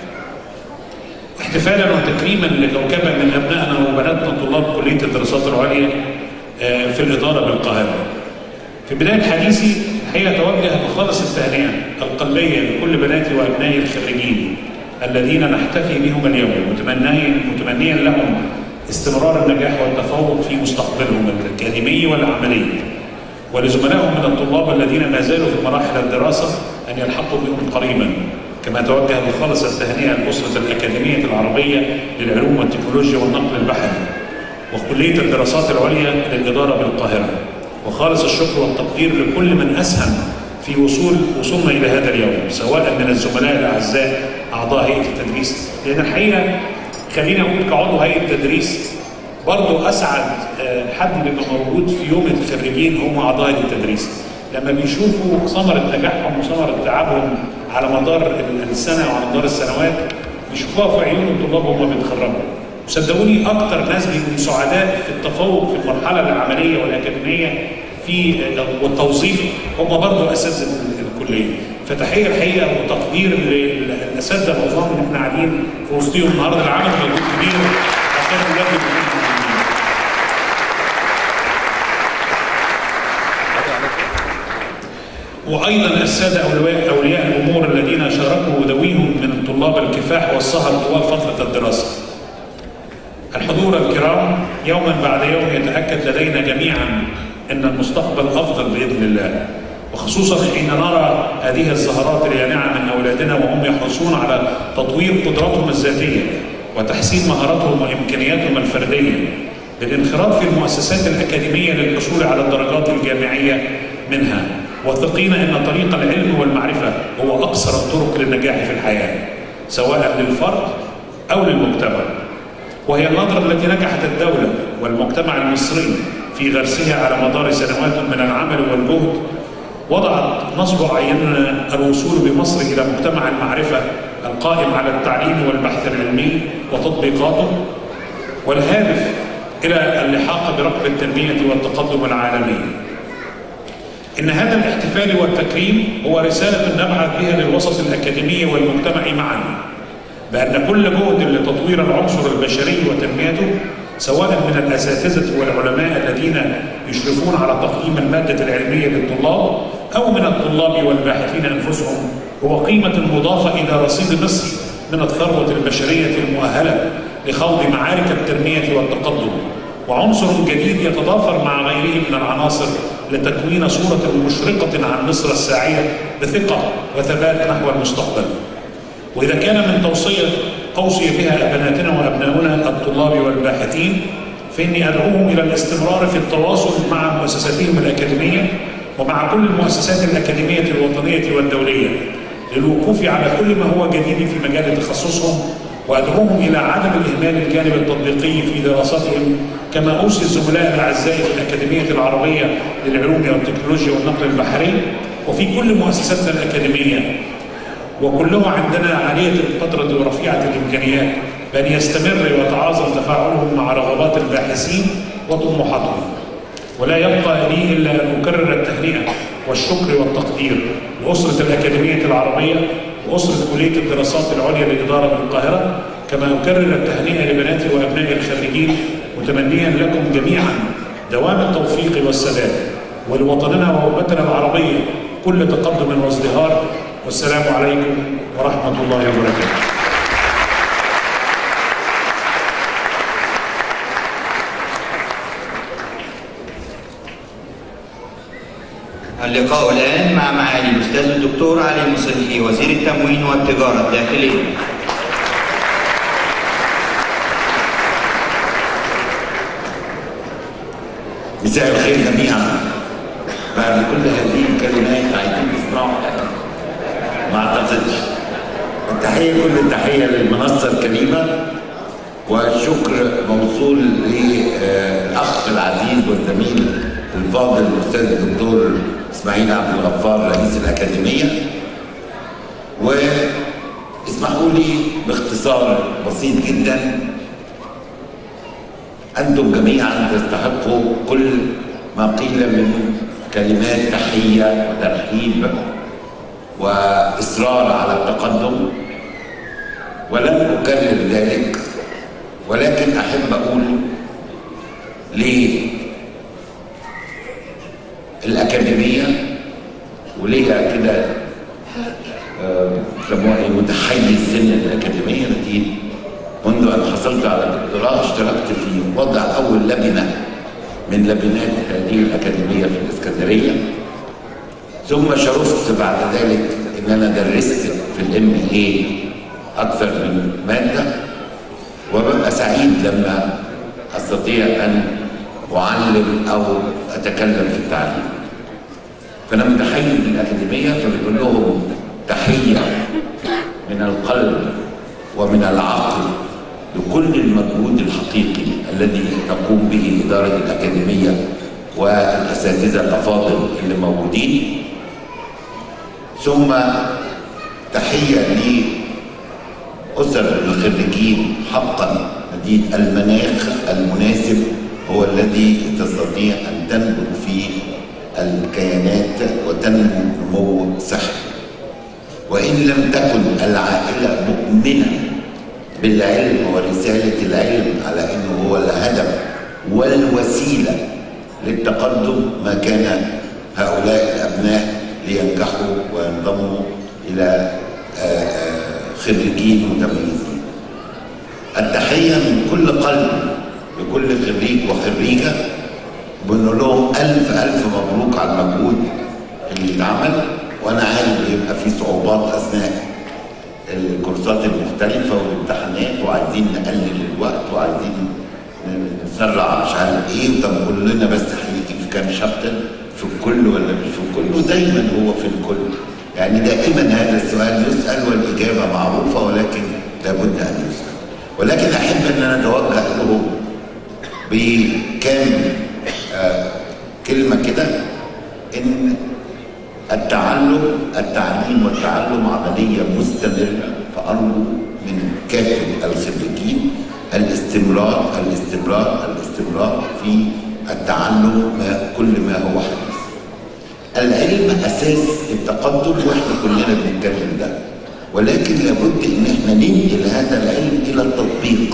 احتفالا وتكريما لكوكبه من ابنائنا وبناتنا طلاب كليه الدراسات العليا آه، في الاداره بالقاهره. في بداية حديثي الحقيقة أتوجه بخالص التهنئة القلبية لكل بناتي وأبنائي الخريجين الذين نحتفي بهم اليوم متمنيا متمنيا لهم استمرار النجاح والتفوق في مستقبلهم الأكاديمي والعملي ولزملائهم من الطلاب الذين ما زالوا في مراحل الدراسة أن يلحقوا بهم قريبا كما أتوجه بخالص التهنئة لأسرة الأكاديمية العربية للعلوم والتكنولوجيا والنقل البحري وكلية الدراسات العليا للإدارة بالقاهرة وخالص الشكر والتقدير لكل من أسهم في وصول وصولنا إلى هذا اليوم سواء من الزملاء الأعزاء أعضاء هيئة التدريس لأن الحقيقة خليني أقول كعضو هيئة التدريس برضه أسعد آه، حد بيبقى موجود في يوم الخريجين هم أعضاء هيئة التدريس لما بيشوفوا ثمرة نجاحهم وثمرة تعبهم على مدار السنة وعلى مدار السنوات بيشوفوها في عيون الطلاب وهم بيتخرجوا صدقوني اكتر ناس بيبقوا سعداء في التفوق في المرحله العمليه والاكاديميه في والتوظيف هم برضه اساتذه الكليه فتحيه الحقيقه وتقدير للاساتذه العظام اللي احنا قاعدين في وسطهم النهارده العمل مجهود كبير عشان بجد بنكون موجودين. وايضا الساده اولياء اولياء الامور الذين شاركوا ذويهم من طلاب الكفاح والسهر طوال فتره الدراسه. الحضور الكرام يوما بعد يوم يتاكد لدينا جميعا ان المستقبل افضل باذن الله وخصوصا حين نرى هذه الزهرات اليانعه من اولادنا وهم يحرصون على تطوير قدراتهم الذاتيه وتحسين مهاراتهم وامكانياتهم الفرديه بالانخراط في المؤسسات الاكاديميه للحصول على الدرجات الجامعيه منها وثقين ان طريق العلم والمعرفه هو اقصر الطرق للنجاح في الحياه سواء للفرد او للمجتمع وهي النظرة التي نجحت الدولة والمجتمع المصري في غرسها على مدار سنوات من العمل والجهد وضعت نصب عيننا الوصول بمصر إلى مجتمع المعرفة القائم على التعليم والبحث العلمي وتطبيقاته والهادف إلى اللحاق بركب التنمية والتقدم العالمي إن هذا الاحتفال والتكريم هو رسالة نبعث بها للوسط الأكاديمي والمجتمع معا بأن كل جهد لتطوير العنصر البشري وتنميته سواء من الأساتذة والعلماء الذين يشرفون على تقديم المادة العلمية للطلاب أو من الطلاب والباحثين أنفسهم هو قيمة مضافة إلى رصيد مصر من الثروة البشرية المؤهلة لخوض معارك التنمية والتقدم وعنصر جديد يتضافر مع غيره من العناصر لتكوين صورة مشرقة عن مصر الساعية بثقة وثبات نحو المستقبل وإذا كان من توصية أوصي بها بناتنا وأبناؤنا الطلاب والباحثين فإني أدعوهم إلى الاستمرار في التواصل مع مؤسساتهم الأكاديمية ومع كل المؤسسات الأكاديمية الوطنية والدولية للوقوف على كل ما هو جديد في مجال تخصصهم وأدعوهم إلى عدم الإهمال الجانب التطبيقي في دراستهم كما أوصي الزملاء الأعزاء في الأكاديمية العربية للعلوم والتكنولوجيا والنقل البحري وفي كل مؤسساتنا الأكاديمية وكلها عندنا عالية القدرة ورفيعة الإمكانيات بأن يستمر ويتعاظم تفاعلهم مع رغبات الباحثين وطموحاتهم ولا يبقى لي إلا أن أكرر التهنئة والشكر والتقدير لأسرة الأكاديمية العربية وأسرة كلية الدراسات العليا للإدارة بالقاهرة كما أكرر التهنئة لبناتي وأبنائي الخريجين متمنيا لكم جميعا دوام التوفيق والسداد ولوطننا وأمتنا العربية كل تقدم وازدهار والسلام عليكم ورحمة الله وبركاته اللقاء الآن مع معالي الأستاذ الدكتور علي المصلحي وزير التموين والتجارة الداخلية مساء الخير جميعا بعد كل هذه الكلمات عايزين تسمعوا حاجه ما اعتقدش التحيه كل التحيه للمنصه الكريمه والشكر موصول للاخ العزيز والزميل الفاضل الاستاذ الدكتور اسماعيل عبد الغفار رئيس الاكاديميه واسمحوا لي باختصار بسيط جدا أنتم جميعا تستحقوا كل ما قيل من كلمات تحية وترحيب وإصرار على التقدم ولن أكرر ذلك ولكن أحب أقول للأكاديمية وليها كده آه، يسموها ايه متحيز سن الأكاديمية نتيجة منذ أن حصلت على الدكتوراه اشتركت في وضع أول لبنة من لبنات هذه الأكاديمية في الإسكندرية ثم شرفت بعد ذلك إن أنا درست في الام بي اي أكثر من مادة وببقى سعيد لما أستطيع أن أعلم أو أتكلم في التعليم فأنا متحيز للأكاديمية فبقول لهم تحية من القلب ومن العقل لكل المجهود الحقيقي الذي تقوم به إدارة الأكاديمية والأساتذة الأفاضل اللي موجودين ثم تحية لأسر الخريجين حقا مدين المناخ المناسب هو الذي تستطيع أن تنبت فيه الكيانات وتنمو نمو صحي وإن لم تكن العائلة مؤمنة بالعلم ورسالة العلم على أنه هو الهدف والوسيلة للتقدم ما كان هؤلاء الأبناء لينجحوا وينضموا إلى خريجين متميزين التحية من كل قلب لكل خريج وخريجة بنقول لهم ألف ألف مبروك على المجهود اللي اتعمل وانا عارف بيبقى في صعوبات اثناء الكورسات المختلفه والامتحانات وعايزين نقلل الوقت وعايزين نسرع مش عارف ايه طب قول لنا بس هيجي في كام شابتر في الكل ولا مش في الكل ودايما هو في الكل يعني دائما هذا السؤال يسال والاجابه معروفه ولكن لابد ان يسال ولكن احب ان انا اتوجه له بكام آه كلمه كده ان التعلم التعليم والتعلم عملية مستمرة فأرجو من كافة الخريجين الاستمرار الاستمرار الاستمرار في التعلم ما كل ما هو حديث العلم أساس التقدم وإحنا كلنا بنتكلم ده ولكن لابد إن إحنا ننقل هذا العلم إلى التطبيق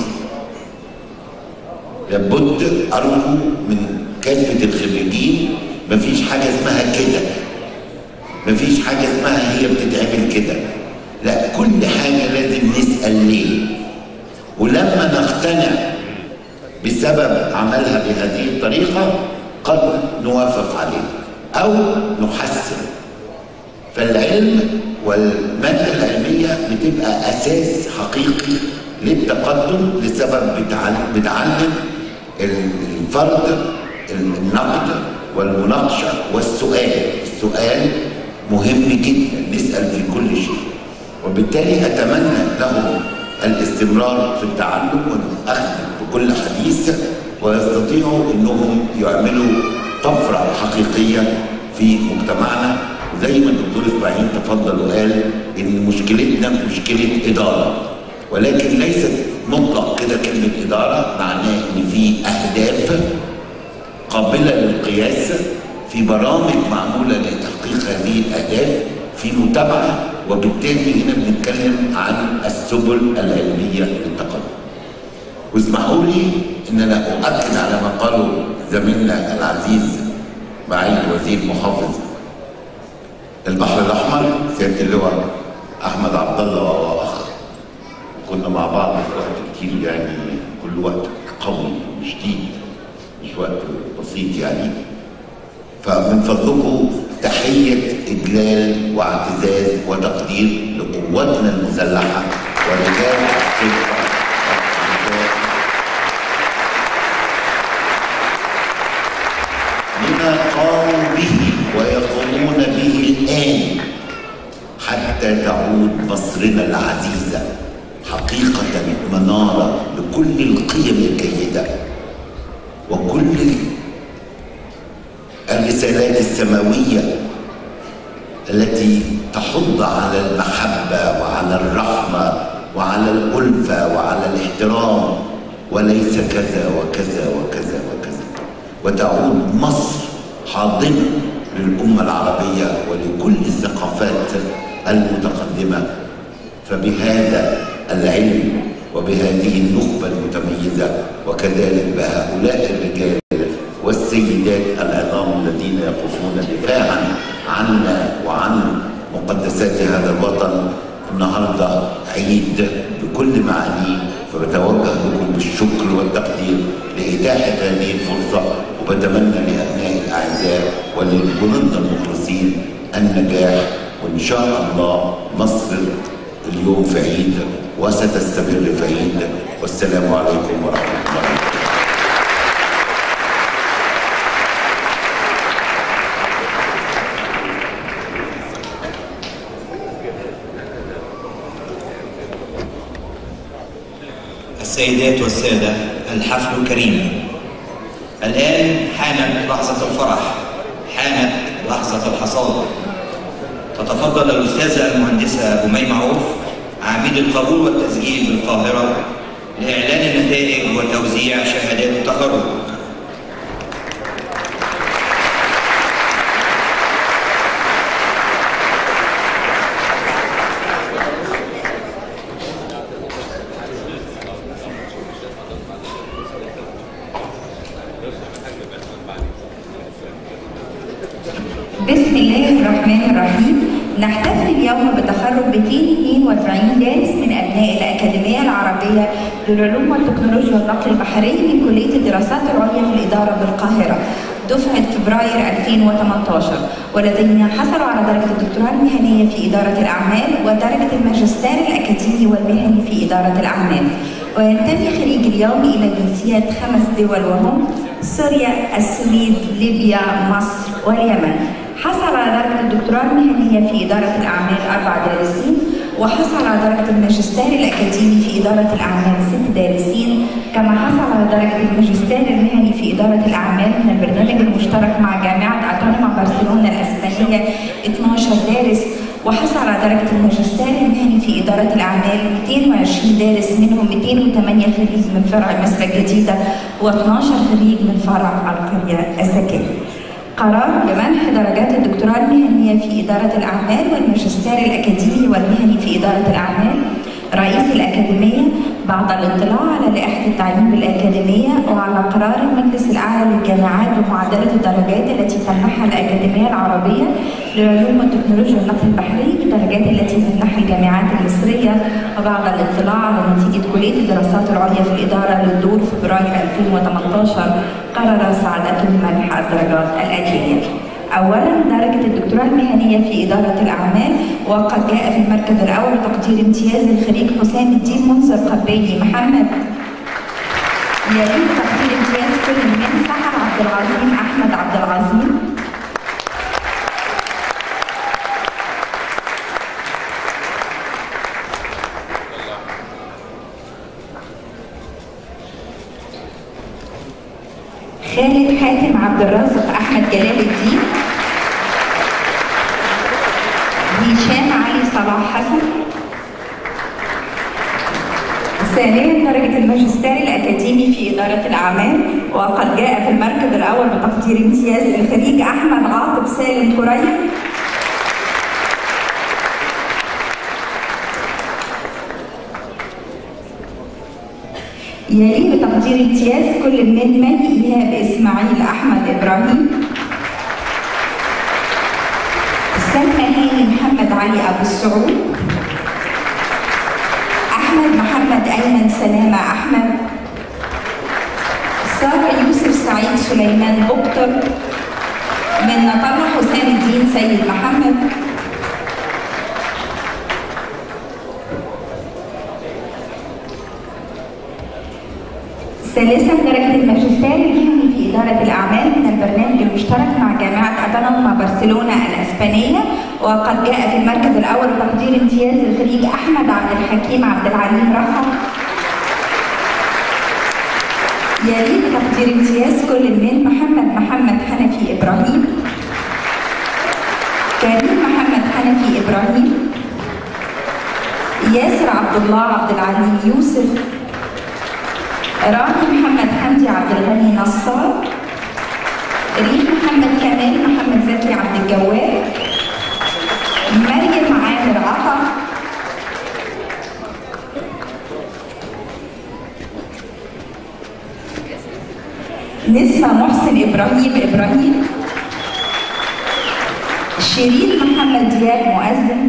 لابد أرجو من كافة الخريجين مفيش حاجة اسمها كده مفيش حاجة اسمها هي بتتعمل كده لا كل حاجة لازم نسأل ليه ولما نقتنع بسبب عملها بهذه الطريقة قد نوافق عليه أو نحسن فالعلم والمادة العلمية بتبقى أساس حقيقي للتقدم لسبب بتعلم الفرد النقد والمناقشة والسؤال السؤال مهم جدا نسأل في كل شيء وبالتالي أتمنى لهم الاستمرار في التعلم والأخذ بكل حديث ويستطيعوا أنهم يعملوا طفرة حقيقية في مجتمعنا زي ما الدكتور إسماعيل تفضل وقال إن مشكلتنا مشكلة إدارة ولكن ليست مطلق كده كلمة إدارة معناه إن في أهداف قابلة للقياس في برامج معمولة لتحقيق هذه الأهداف في متابعة وبالتالي هنا بنتكلم عن السبل العلمية للتقدم واسمحوا لي ان انا اؤكد على ما قاله زميلنا العزيز معالي الوزير محافظ البحر الاحمر سياده اللواء احمد عبد الله وهو اخ كنا مع بعض في وقت كتير يعني كل وقت قوي شديد مش وقت بسيط يعني فمن فضلكم تحية إجلال واعتزاز وتقدير لقواتنا المسلحة ورجال الشرطة والرجال لما قاموا به ويقومون به الآن حتى تعود مصرنا العزيزة حقيقة منارة لكل القيم الجيدة وكل الرسالات السماوية التي تحض على المحبة وعلى الرحمة وعلى الألفة وعلى الاحترام وليس كذا وكذا وكذا وكذا وتعود مصر حاضنة للأمة العربية ولكل الثقافات المتقدمة فبهذا العلم وبهذه النخبة المتميزة وكذلك بهؤلاء الرجال والسيدات العظام الذين يقفون دفاعا عنا وعن مقدسات هذا الوطن النهارده عيد بكل معانيه فبتوجه لكم بالشكر والتقدير لإتاحة هذه الفرصة وبتمنى لأبنائي الأعزاء ولجنودنا المخلصين النجاح وإن شاء الله مصر اليوم في عيد وستستمر في عيد والسلام عليكم ورحمة الله وبركاته السيدات والسادة الحفل كريم الآن حانت لحظة الفرح حانت لحظة الحصاد تتفضل الأستاذة المهندسة أميمة عوف عميد القبول والتسجيل بالقاهرة لإعلان النتائج وتوزيع شهادات التخرج بسم الله الرحمن الرحيم نحتفل اليوم بتخرج 242 دارس من أبناء الأكاديمية العربية للعلوم والتكنولوجيا والنقل البحري من كلية الدراسات العليا في الإدارة بالقاهرة دفعة فبراير 2018 والذين حصلوا على درجة الدكتوراه المهنية في إدارة الأعمال ودرجة الماجستير الأكاديمي والمهني في إدارة الأعمال وينتمي خريج اليوم إلى جنسيات خمس دول وهم سوريا، السويد، ليبيا، مصر واليمن حصل على درجة الدكتوراه المهنية في إدارة الأعمال أربع دارسين وحصل على درجة الماجستير الأكاديمي في إدارة الأعمال ست دارسين كما حصل على درجة الماجستير المهني في إدارة الأعمال من البرنامج المشترك مع جامعة أتونما برشلونة الأسبانية 12 دارس وحصل على درجة الماجستير المهني في إدارة الأعمال 220 دارس منهم 208 خريج من فرع مصر الجديدة و12 خريج من فرع القرية الذكية. قرار بمنح درجات الدكتوراه المهنية في إدارة الأعمال والماجستير الأكاديمي والمهني في إدارة الأعمال رئيس الأكاديمية بعد الاطلاع على لائحة التعليم بالأكاديمية وعلى قرار المجلس الأعلى للجامعات ومعدلة الدرجات التي تمنحها الأكاديمية العربية للعلوم والتكنولوجيا والنقل البحري بالدرجات التي تمنحها الجامعات المصرية وبعد الاطلاع على نتيجة كلية الدراسات العليا في الإدارة للدور فبراير 2018 قرر سعادتهم منح الدرجات الآتية اولا درجه الدكتوراه المهنيه في اداره الاعمال وقد جاء في المركز الاول تقدير امتياز الخريج حسام الدين منذر قباني محمد يليه تقدير امتياز كل من سحر عبد العظيم احمد عبد العظيم خالد حاتم عبد الرازق احمد جلال الدين هشام علي صلاح حسن ثانيا درجة الماجستير الأكاديمي في إدارة الأعمال وقد جاء في المركز الأول بتقدير امتياز الخريج أحمد عاطف سالم كريم يليه بتقدير امتياز كل من مي إيهاب إسماعيل أحمد إبراهيم سلمى هاني محمد علي أبو السعود أحمد محمد أيمن سلامة أحمد سارة يوسف سعيد سليمان بكتر من طلع حسام الدين سيد محمد ثالثا درجة الماجستير المهني في إدارة الأعمال من البرنامج المشترك مع جامعة أتانوما برشلونة الأسبانية وقد جاء في المركز الأول تقدير امتياز الخريج أحمد عبد الحكيم عبد العليم رفعت يليه تقدير امتياز كل من محمد محمد حنفي إبراهيم كريم محمد حنفي إبراهيم ياسر عبد الله عبد العليم يوسف رامي محمد حمدي عبد الغني نصار ريم محمد كمال محمد زكي عبد الجواد مريم عامر عطا نسمة محسن إبراهيم إبراهيم شيرين محمد دياب مؤذن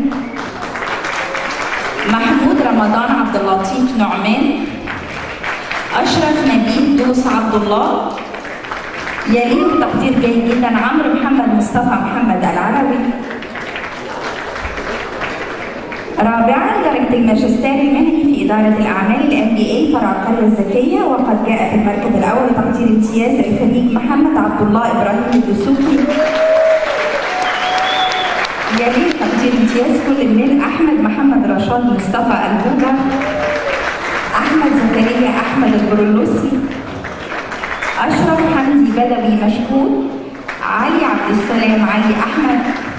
محمود رمضان عبد اللطيف نعمان أشرف نبيل دوس عبد الله يليه تقدير جيد جدا عمرو محمد مصطفى محمد العربي رابعا درجة الماجستير المهني في إدارة الأعمال الام بي اي فرع القرية الذكية وقد جاء في المركز الأول تقدير امتياز الخريج محمد عبد الله إبراهيم الدسوقي يليه تقدير امتياز كل من أحمد محمد رشاد مصطفى البوجة أحمد زكريا أحمد البرولوسي أشرف حمدي بدوي مشكور علي عبد السلام علي أحمد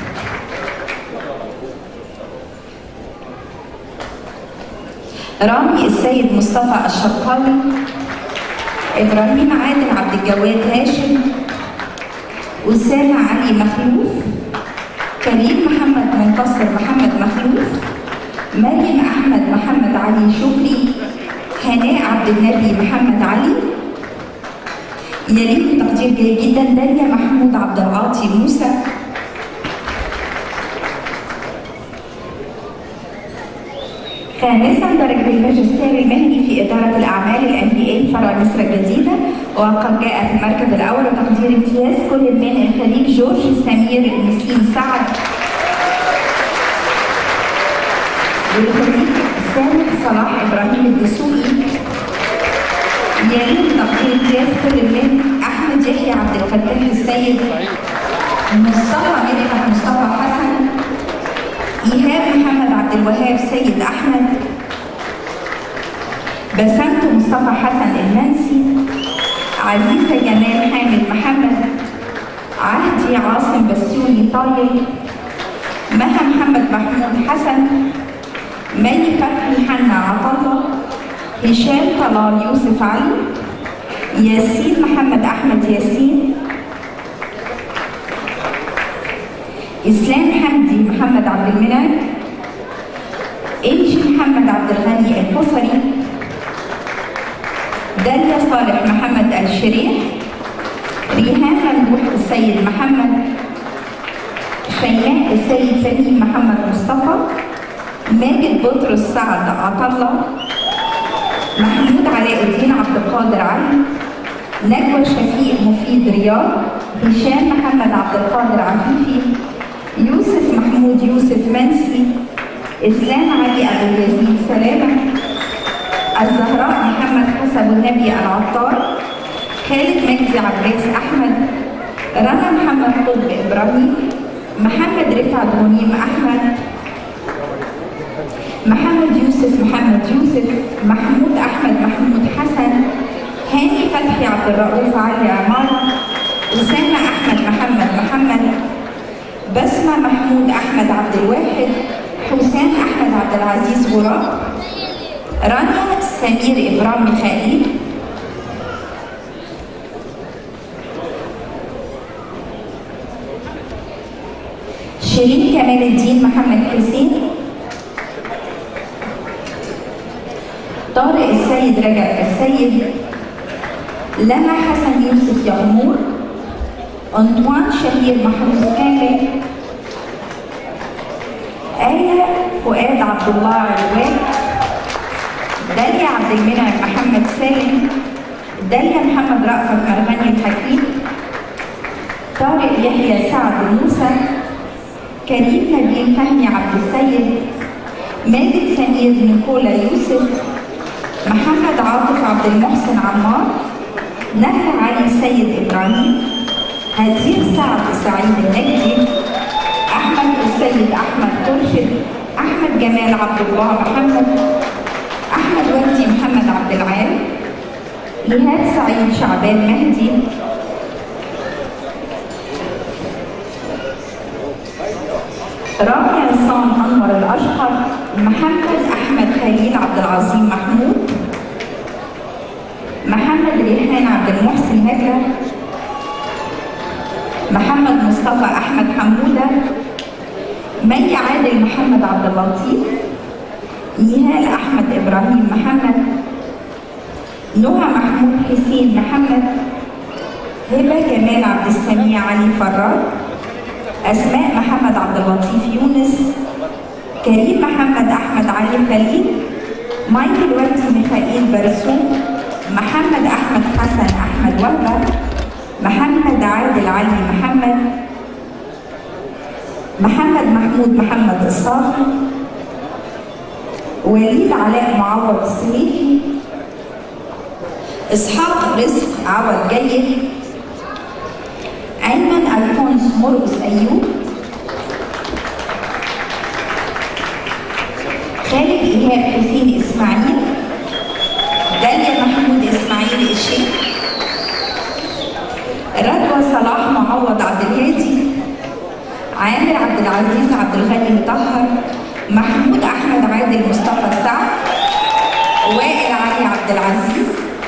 رامي السيد مصطفى الشرقاوي إبراهيم عادل عبد الجواد هاشم أسامة علي مخلوف كريم محمد منتصر محمد مخلوف مريم أحمد محمد علي شكري هناء عبد النبي محمد علي يليه تقدير جيد جدا داليا محمود عبد العاطي موسى خامسا درجة الماجستير المهني في إدارة الأعمال الام بي اي فرع مصر الجديدة وقد جاء في المركز الأول وتقدير امتياز كل من الخليج جورج سمير مسكين سعد والخليج سامح صلاح إبراهيم الدسوقي يليه تقدير امتياز كل من أحمد يحيى عبد الفتاح السيد مصطفى مدحت مصطفى حسن إيهاب محمد عبد الوهاب سيد أحمد بسنت مصطفى حسن المنسي عزيزة جمال حامد محمد عهدي عاصم بسيوني طايل مها محمد محمود حسن مي فتحي حنا عطلة هشام طلال يوسف علي ياسين محمد أحمد ياسين إسلام حمدي محمد عبد المنعم إنجي محمد عبد الغني الحصري داليا صالح محمد الشريح ريهام ممدوح السيد محمد شيماء السيد فهيم محمد مصطفى ماجد بطرس سعد عطلة محمود علاء الدين عبد القادر علي نجوى شفيق مفيد رياض هشام محمد عبد القادر عفيفي يوسف محمود يوسف منسي إسلام علي أبو يزيد سلامة الزهراء محمد حسن النبي العطار خالد مجدي عباس أحمد رنا محمد قطب إبراهيم محمد رفعت غنيم أحمد محمد يوسف محمد يوسف محمود أحمد محمود حسن هاني فتحي عبد الرؤوف علي عمارة أسامة أحمد محمد محمد بسمة محمود أحمد عبد الواحد حسام أحمد عبد العزيز غراب رانيا سمير إبرام ميخائيل شيرين كمال الدين محمد حسين طارق السيد رجب السيد لنا حسن يوسف يغمور أنطوان شهير محمود كامل آية فؤاد عبد الله عروان داليا عبد المنعم محمد سالم داليا محمد رأفت مرغني الحكيم طارق يحيى سعد موسى كريم نبيل فهمي عبد السيد ماجد سمير نيكولا يوسف محمد عاطف عبد المحسن عمار نهى علي سيد ابراهيم هدير سعد سعيد النجدي احمد السيد احمد ترشد احمد جمال عبد الله محمد احمد وجدي محمد عبد العال ايهاب سعيد شعبان مهدي رامي عصام انور الاشقر محمد احمد خليل عبد العظيم محمود محمد ريحان عبد المحسن هجرة محمد مصطفى احمد حموده مي عادل محمد عبد اللطيف نهال احمد ابراهيم محمد نهى محمود حسين محمد هبه كمال عبد السميع علي فراد اسماء محمد عبد اللطيف يونس كريم محمد احمد علي خليل مايكل وردي ميخائيل برسوم محمد احمد حسن احمد وهبه محمد عادل علي محمد محمد محمود محمد الصافي وليد علاء معوض السليفي اسحاق رزق عوض جيد ايمن الفونس مرقس ايوب خالد ايهاب حسين اسماعيل داليا محمود اسماعيل الشيخ رضوى صلاح معوض عبد الهادي عامر عبد العزيز عبد الغني مطهر محمود احمد عادل مصطفى سعد وائل علي عبد العزيز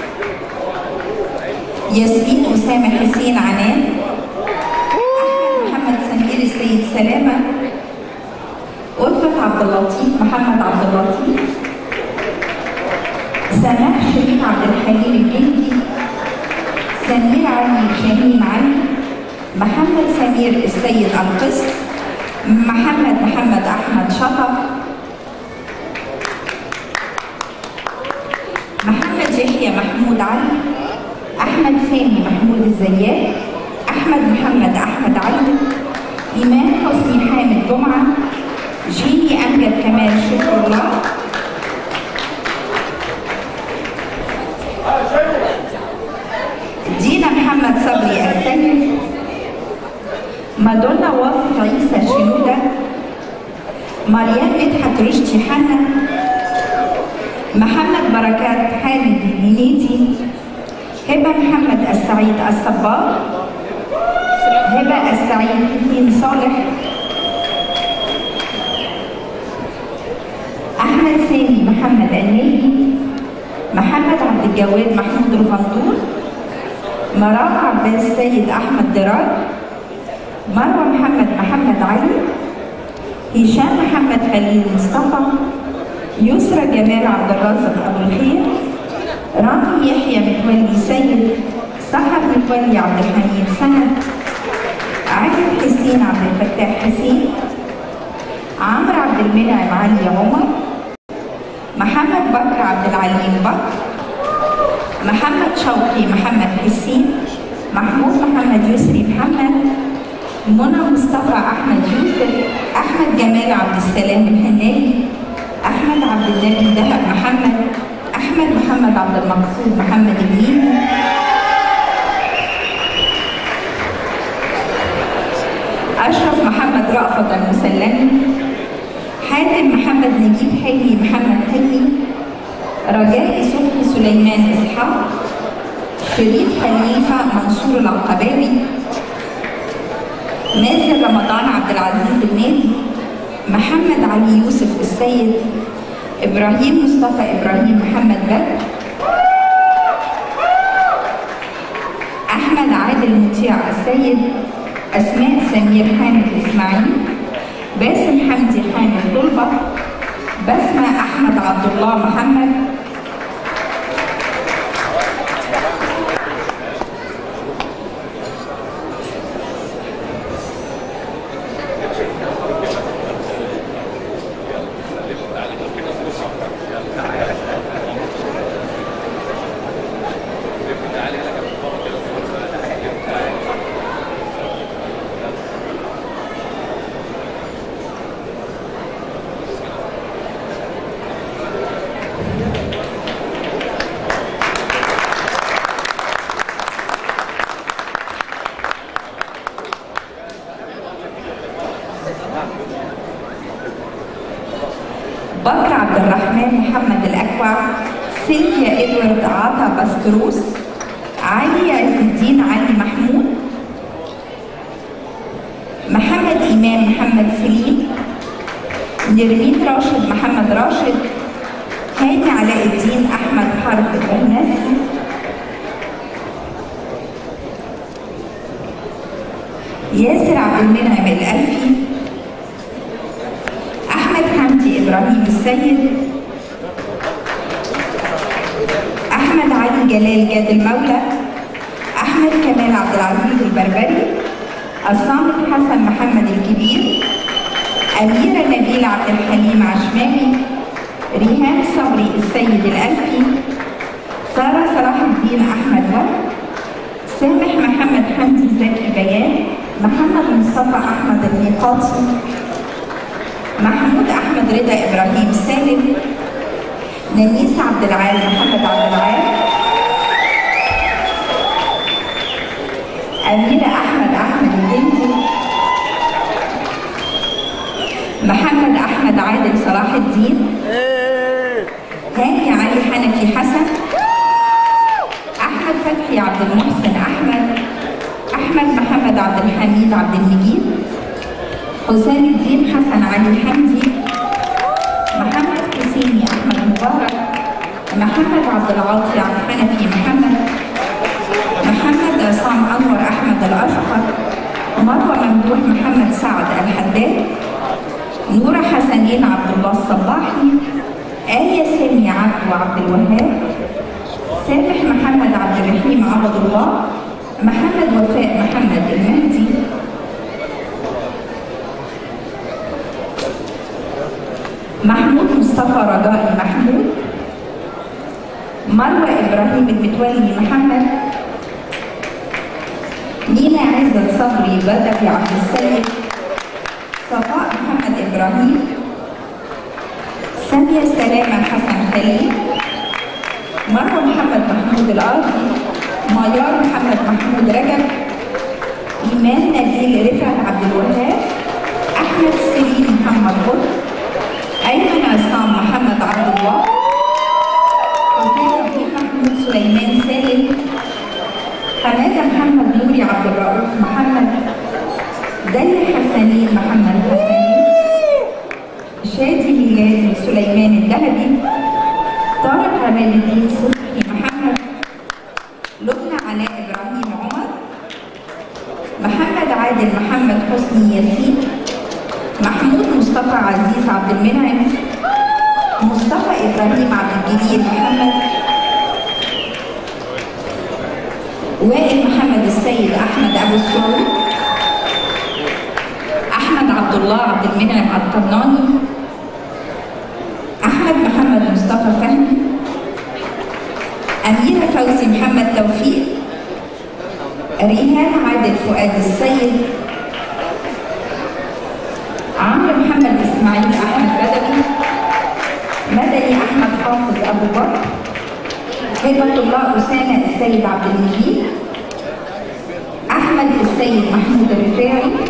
ياسمين اسامه حسين عنان احمد محمد سمير السيد سلامه ألفت عبد اللطيف محمد عبد اللطيف سماح شريف عبد الحليم الجندي سمير علي شاهين علي محمد سمير السيد القسط محمد محمد احمد شطب محمد يحيى محمود علي احمد سامي محمود الزيات احمد محمد احمد علي ايمان حسني حامد جمعه جيني امجد كمال شكر الله دينا محمد صبري السيد مادونا واصف عيسى شنودة مريم مدحت رشدي حنا محمد بركات حامد الهنيدي هبة محمد السعيد الصباغ هبة السعيد حسين صالح أحمد سامي محمد النبي محمد عبد الجواد محمود الغندور مرام عباس سيد أحمد دراج مروة محمد محمد علي هشام محمد خليل مصطفى يسرى جمال عبد الرازق أبو الخير رامي يحيى متولي سيد سحر متولي عبد الحميد سند عادل حسين عبد الفتاح حسين عمرو عبد المنعم علي عمر محمد بكر عبد العليم بكر محمد شوقي محمد حسين محمود محمد يسري محمد منى مصطفى احمد يوسف احمد جمال عبد السلام الهنالي احمد عبد النبي دهب محمد احمد محمد عبد المقصود محمد النيمو اشرف محمد رأفت المسلمي حاتم محمد نجيب حلمي محمد حلمي رجاء صبحي سليمان اسحاق شريف خليفه منصور العقباوي مازن رمضان عبد العزيز النادي محمد علي يوسف السيد ابراهيم مصطفى ابراهيم محمد بدر احمد عادل مطيع السيد اسماء سمير حامد اسماعيل باسم حمدي حامد طلبه بسمه احمد عبد الله محمد محمد الأكوع سيلفيا إدوارد عطا بستروس علي عز الدين علي محمود محمد إمام محمد سليم نرمين راشد محمد راشد هاني علاء الدين أحمد حرب البهنسي ياسر عبد المنعم الألفي أحمد حمدي إبراهيم السيد أحمد علي جلال جاد المولى أحمد كمال عبد العزيز البربري الصامت حسن محمد الكبير أميرة نبيل عبد الحليم عشماوي ريهام صبري السيد الألفي سارة صلاح الدين أحمد ورد سامح محمد حمدي زكي بيان محمد مصطفى أحمد الميقاتي محمود أحمد رضا إبراهيم سالم ننيس عبد العال محمد عبد العال أميرة أحمد أحمد الجندي محمد أحمد عادل صلاح الدين هاني علي حنفي حسن أحمد فتحي عبد المحسن أحمد أحمد محمد عبد الحميد عبد المجيد حسام الدين حسن علي حمدي محمد حسيني أحمد مبارك محمد عبد العاطي عبد الحنفي محمد محمد عصام أنور أحمد الأشقر مروة ممدوح محمد سعد الحداد نورة حسنين عبد الله الصباحي آية سامي عبد وعبد الوهاب سامح محمد عبد الرحيم عبد الله محمد وفاء محمد المهدي محمود مصطفى رجائي محمود مروة إبراهيم المتولي محمد مينا عزت صبري بدوي عبد السيد صفاء محمد إبراهيم سامية سلامة حسن خليل مروة محمد محمود الأرضي ميار محمد محمود رجب إيمان نبيل رفعت عبد الوهاب أحمد سليم محمد قطب أيمن عصام محمد عبد الله حسين الدين محمود سليمان سالم حمادة محمد نوري عبد الرؤوف محمد دلي حسنين محمد حسنين شادي ميلادي سليمان الذهبي طارق عماد الدين صبحي محمد لبنى علاء ابراهيم عمر محمد عادل محمد حسني ياسين محمود مصطفى عزيز عبد المنعم مصطفى ابراهيم عبد الجليل محمد وائل محمد السيد احمد ابو السعود احمد عبد الله عبد المنعم القناني احمد محمد مصطفى فهمي اميره فوزي محمد توفيق ريهان عادل فؤاد السيد عمرو محمد اسماعيل احمد بدوي مدني احمد حافظ ابو بكر هبه الله اسامه السيد عبد المجيد احمد السيد محمود الرفاعي